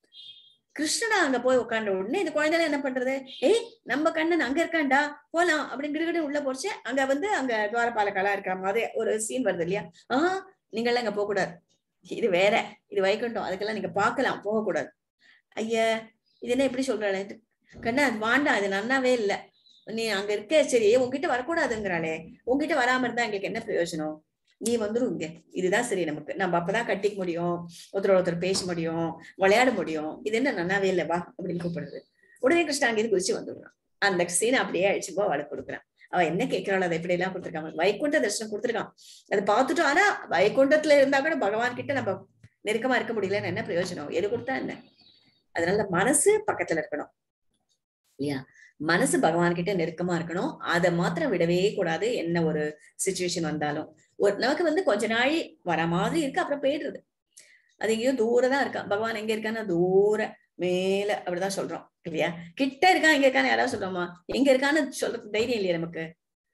கிருஷ்ணனா அங்க போய் உட்கார்ந்த உடனே இந்த குழந்தைல என்ன பண்றது ஏய் நம்ம கண்ணன் அங்க இருக்கான்டா போலாம் அப்படின்னு கிடுகிடு உள்ள போச்சு அங்க வந்து அங்க துவாரபாலகாலா இருக்கிற மாதிரி ஒரு சீன் வருது இல்லையா ஆஹ் நீங்களாம் அங்க போக கூடாது இது வேற இது வைகுண்டம் அதுக்கெல்லாம் நீங்க பார்க்கலாம் போகக்கூடாது ஐயா இது என்ன எப்படி சொல்றாளே கண்ணா அது வாண்டாம் அது நன்னாவே இல்ல நீ அங்க இருக்க சரி உன்கிட்ட வரக்கூடாதுங்கிறாளே உன்கிட்ட வராம இருந்தா எங்களுக்கு என்ன பிரயோஜனம் நீ வந்துரும் இங்க இதுதான் சரி நமக்கு நம்ம அப்பதான் கட்டிக்க முடியும் ஒருத்தர் ஒருத்தர் பேச முடியும் விளையாட முடியும் இது என்ன நன்னாவே இல்ல வா அப்படின்னு கூப்பிடுறது உடனே கிருஷ்ணா அங்கிருந்து குதிச்சு வந்துடுறான் அந்த சீனை அப்படியே அழிச்சு போ அவளுக்கு கொடுக்குறான் அவ என்ன கேட்கிறாள் அதை எப்படி எல்லாம் கொடுத்துருக்காங்க வைகுண்ட தரிசனம் கொடுத்துருக்கான் அதை பார்த்துட்டோம் ஆனா வைகுண்டத்துல இருந்தா கூட பகவான் கிட்ட நம்ம நெருக்கமா இருக்க முடியலன்னு என்ன பிரயோஜனம் எது கொடுத்தா என்ன அதனால மனசு பக்கத்துல இருக்கணும் இல்லையா மனசு பகவான் கிட்ட நெருக்கமா இருக்கணும் அதை மாத்திரம் விடவே கூடாது என்ன ஒரு சுச்சுவேஷன் வந்தாலும் ஒரு நமக்கு வந்து கொஞ்ச நாள் வர மாதிரி இருக்கு அப்புறம் போயிடுறது அது எங்கேயோ தூரம் தான் இருக்கான் பகவான் எங்க இருக்கான்னா தூர மேல அப்படிதான் சொல்றோம் இல்லையா கிட்ட இருக்கான் எங்க இருக்கான்னு யாராவது சொல்றோமா எங்க இருக்கான்னு சொல்றது தைரியம் இல்லையா நமக்கு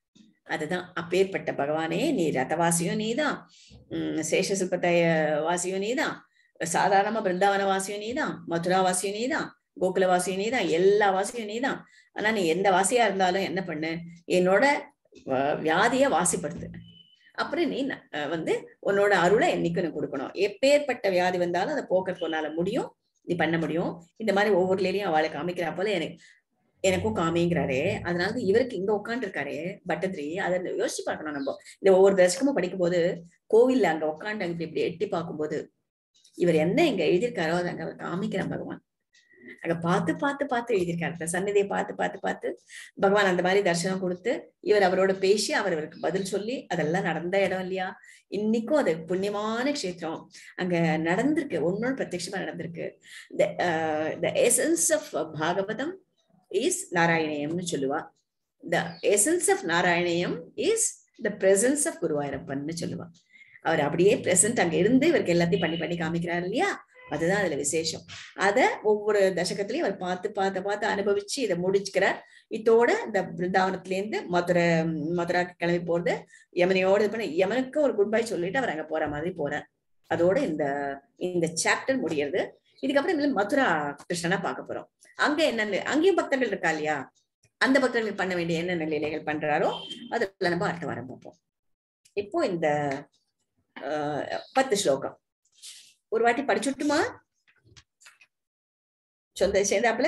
அதுதான் அப்பேற்பட்ட பகவானே நீ ரதவாசியும் நீதான் உம் சேஷசுல்பத்தைய வாசியும் நீதான் சாதாரணமா பிருந்தாவன வாசியும் நீதான் மதுரா வாசியும் நீதான் கோகுல வாசியும் நீதான் எல்லா வாசியும் நீதான் ஆனா நீ எந்த வாசியா இருந்தாலும் என்ன பண்ணு என்னோட அஹ், வியாதிய வாசிப்படுத்து அப்புறம் நீ ந- அஹ், வந்து உன்னோட அருளை என்னைக்கு நீ கொடுக்கணும் எப்பேற்பட்ட வியாதி வந்தாலும் அதை போக்கறதுக்கு உன்னால முடியும் நீ பண்ண முடியும் இந்த மாதிரி ஒவ்வொரு லேடியும் அவளை காமிக்கிறா போல எனக்கு எனக்கும் காமிங்கிறாரே அதனால இவருக்கு இங்க உட்காந்து இருக்காரு பட்டத்ரி அதை யோசிச்சு பார்க்கணும் நம்ம இந்த ஒவ்வொரு தர்ஷகமும் படிக்கும் போது கோவில்ல அங்க உட்காந்து அங்க இப்படி எட்டி பார்க்கும்போது இவர் என்ன இங்க எழுதியிருக்காரோ அதை அங்க அவர் காமிக்கிறான் பகவான் அங்க பார்த்து பார்த்து பார்த்து எழுதியிருக்காரு இந்த சன்னதியை பார்த்து பார்த்து பார்த்து பகவான் அந்த மாதிரி தரிசனம் கொடுத்து இவர் அவரோட பேசி அவர் அவருக்கு பதில் சொல்லி அதெல்லாம் நடந்த இடம் இல்லையா இன்னைக்கும் அது புண்ணியமான க்ஷேத்திரம் அங்க நடந்திருக்கு ஒன்னொன்னு பிரத்யட்சமா நடந்திருக்கு the essence of Bhagavatam is நாராயணியம்னு சொல்லுவா the essence of Narayaniyam is the presence of குருவாயூரப்பன்னு சொல்லுவா அவர் அப்படியே பிரசன்ட் அங்க இருந்து இவருக்கு எல்லாத்தையும் பண்ணி பண்ணி காமிக்கிறாரு இல்லையா அதுதான் அதுல விசேஷம் அத ஒவ்வொரு தசகத்திலையும் அவர் பார்த்து பார்த்து பார்த்து அனுபவிச்சு இதை முடிச்சுக்கிறார் இதோட இந்த பிருந்தாவனத்துல இருந்து மதுரை மதுராக்கு கிளம்பி போறது யமனையோட இது பண்ணி யமனுக்கு ஒரு குட் பை சொல்லிட்டு அவர் அங்க போற மாதிரி போறார் அதோட இந்த இந்த சாப்டர் முடியறது இதுக்கப்புறம் இதுல மதுரா கிருஷ்ணனா பார்க்க போறோம் அங்க என்னென்ன அங்கேயும் பக்தர்கள் இருக்கா இல்லையா அந்த பக்தர்கள் பண்ண வேண்டிய என்னென்ன லீலைகள் பண்றாரோ அதுல நம்ம அடுத்த வாரம் பார்ப்போம் இப்போ இந்த ஆஹ், பத்து ஸ்லோகம் ஒரு வாட்டி படிச்சுட்டுமா சொந்த சேர்ந்தாப்புல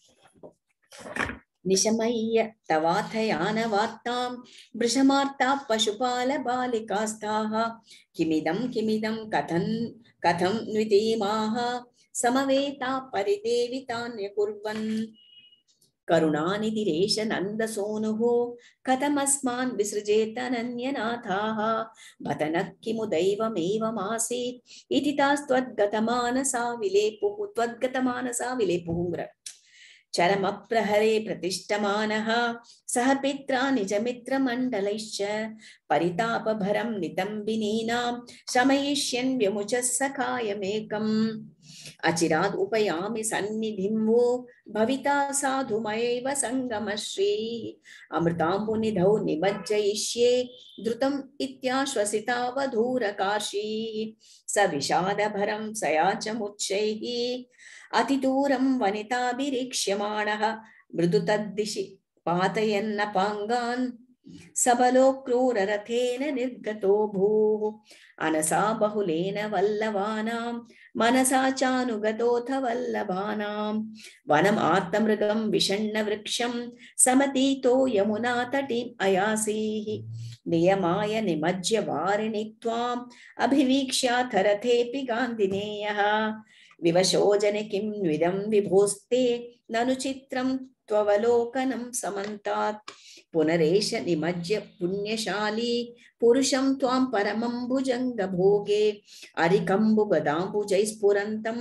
நிஷமய்ய தவாथयान वार्तां वृषमार्ता पशुपाल बालिकास्ताः किमिदं किमिदं कथन् कथं द्वितीमाः समवेता परिदेवितान्यकुर्वन् करुणानिधिरेश नन्दसोनुः कथमस्मान् विसृजेत अनन्यनाथाः बत नः किमु दैवमेवमासीत् इति तास्त्वद्गतमानसा विलेपुः त्वद्गतमानसा विलेपुः चरमप्रहरे प्रतिष्ठमानः सह पित्रा निजमित्रमण्डलैश्च परितापभरं नितम्बिनीनां शमयिष्यन् व्यमुचः सखायमेकम् अचिराद् उपयामि सन्निधिं वो भविता साधुमयैव सङ्गमश्री अमृताम्बुनिधौ निमज्जयिष्ये द्रुतम् इत्याश्वसितावधूरकाशी स विषादभरं स याचमुच्चैः अतिदूरं वनिताभिरीक्ष्यमाणः मृदु तद्दिशि पातयन्नपाङ्गान् सबलो क्रूररथेन निर्गतो भूः अनसा बहुलेन वल्लभानां मनसा चानुगतोऽथ वल्लभानां वनम् आर्तमृगं विषण्णवृक्षं समतीतो यमुना तटीम् अयासीः नियमाय निमज्य वारिणि त्वाम् अभिवीक्ष्याथ रथेऽपि गान्धिनेयः विवशोजने किं न्विदं विभोस्ते ननु चित्रं त्ववलोकनं समन्तात् पुनरेष निमज्य पुण्यशाली पुरुषं त्वां परमं भुजङ्गभोगे अरिकम्बुगदाम्बुजैस्फुरन्तं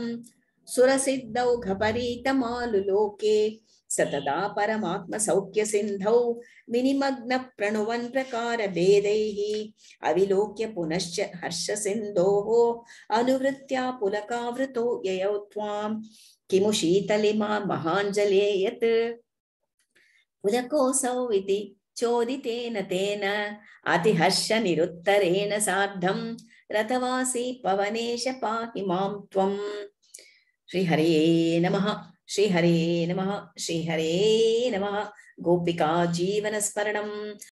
सुरसिद्धौघपरीतमालुलोके सतदा परमात्मसौख्यसिन्धौ विनिमग्नप्रणुवन् प्रकारभेदैः अविलोक्य पुनश्च हर्षसिन्धोः अनुवृत्त्या पुलकावृतो ययौ त्वां किमु शीतलिमा महाञ्जले यत् पुलकोऽसौ इति चोदितेन तेन अतिहर्षनिरुत्तरेण सार्धं रथवासी पवनेश पाहि मां त्वम् श्रीहरे नमः श्रीहरे नमः श्रीहरे नमः गोपिका जीवनस्मरणं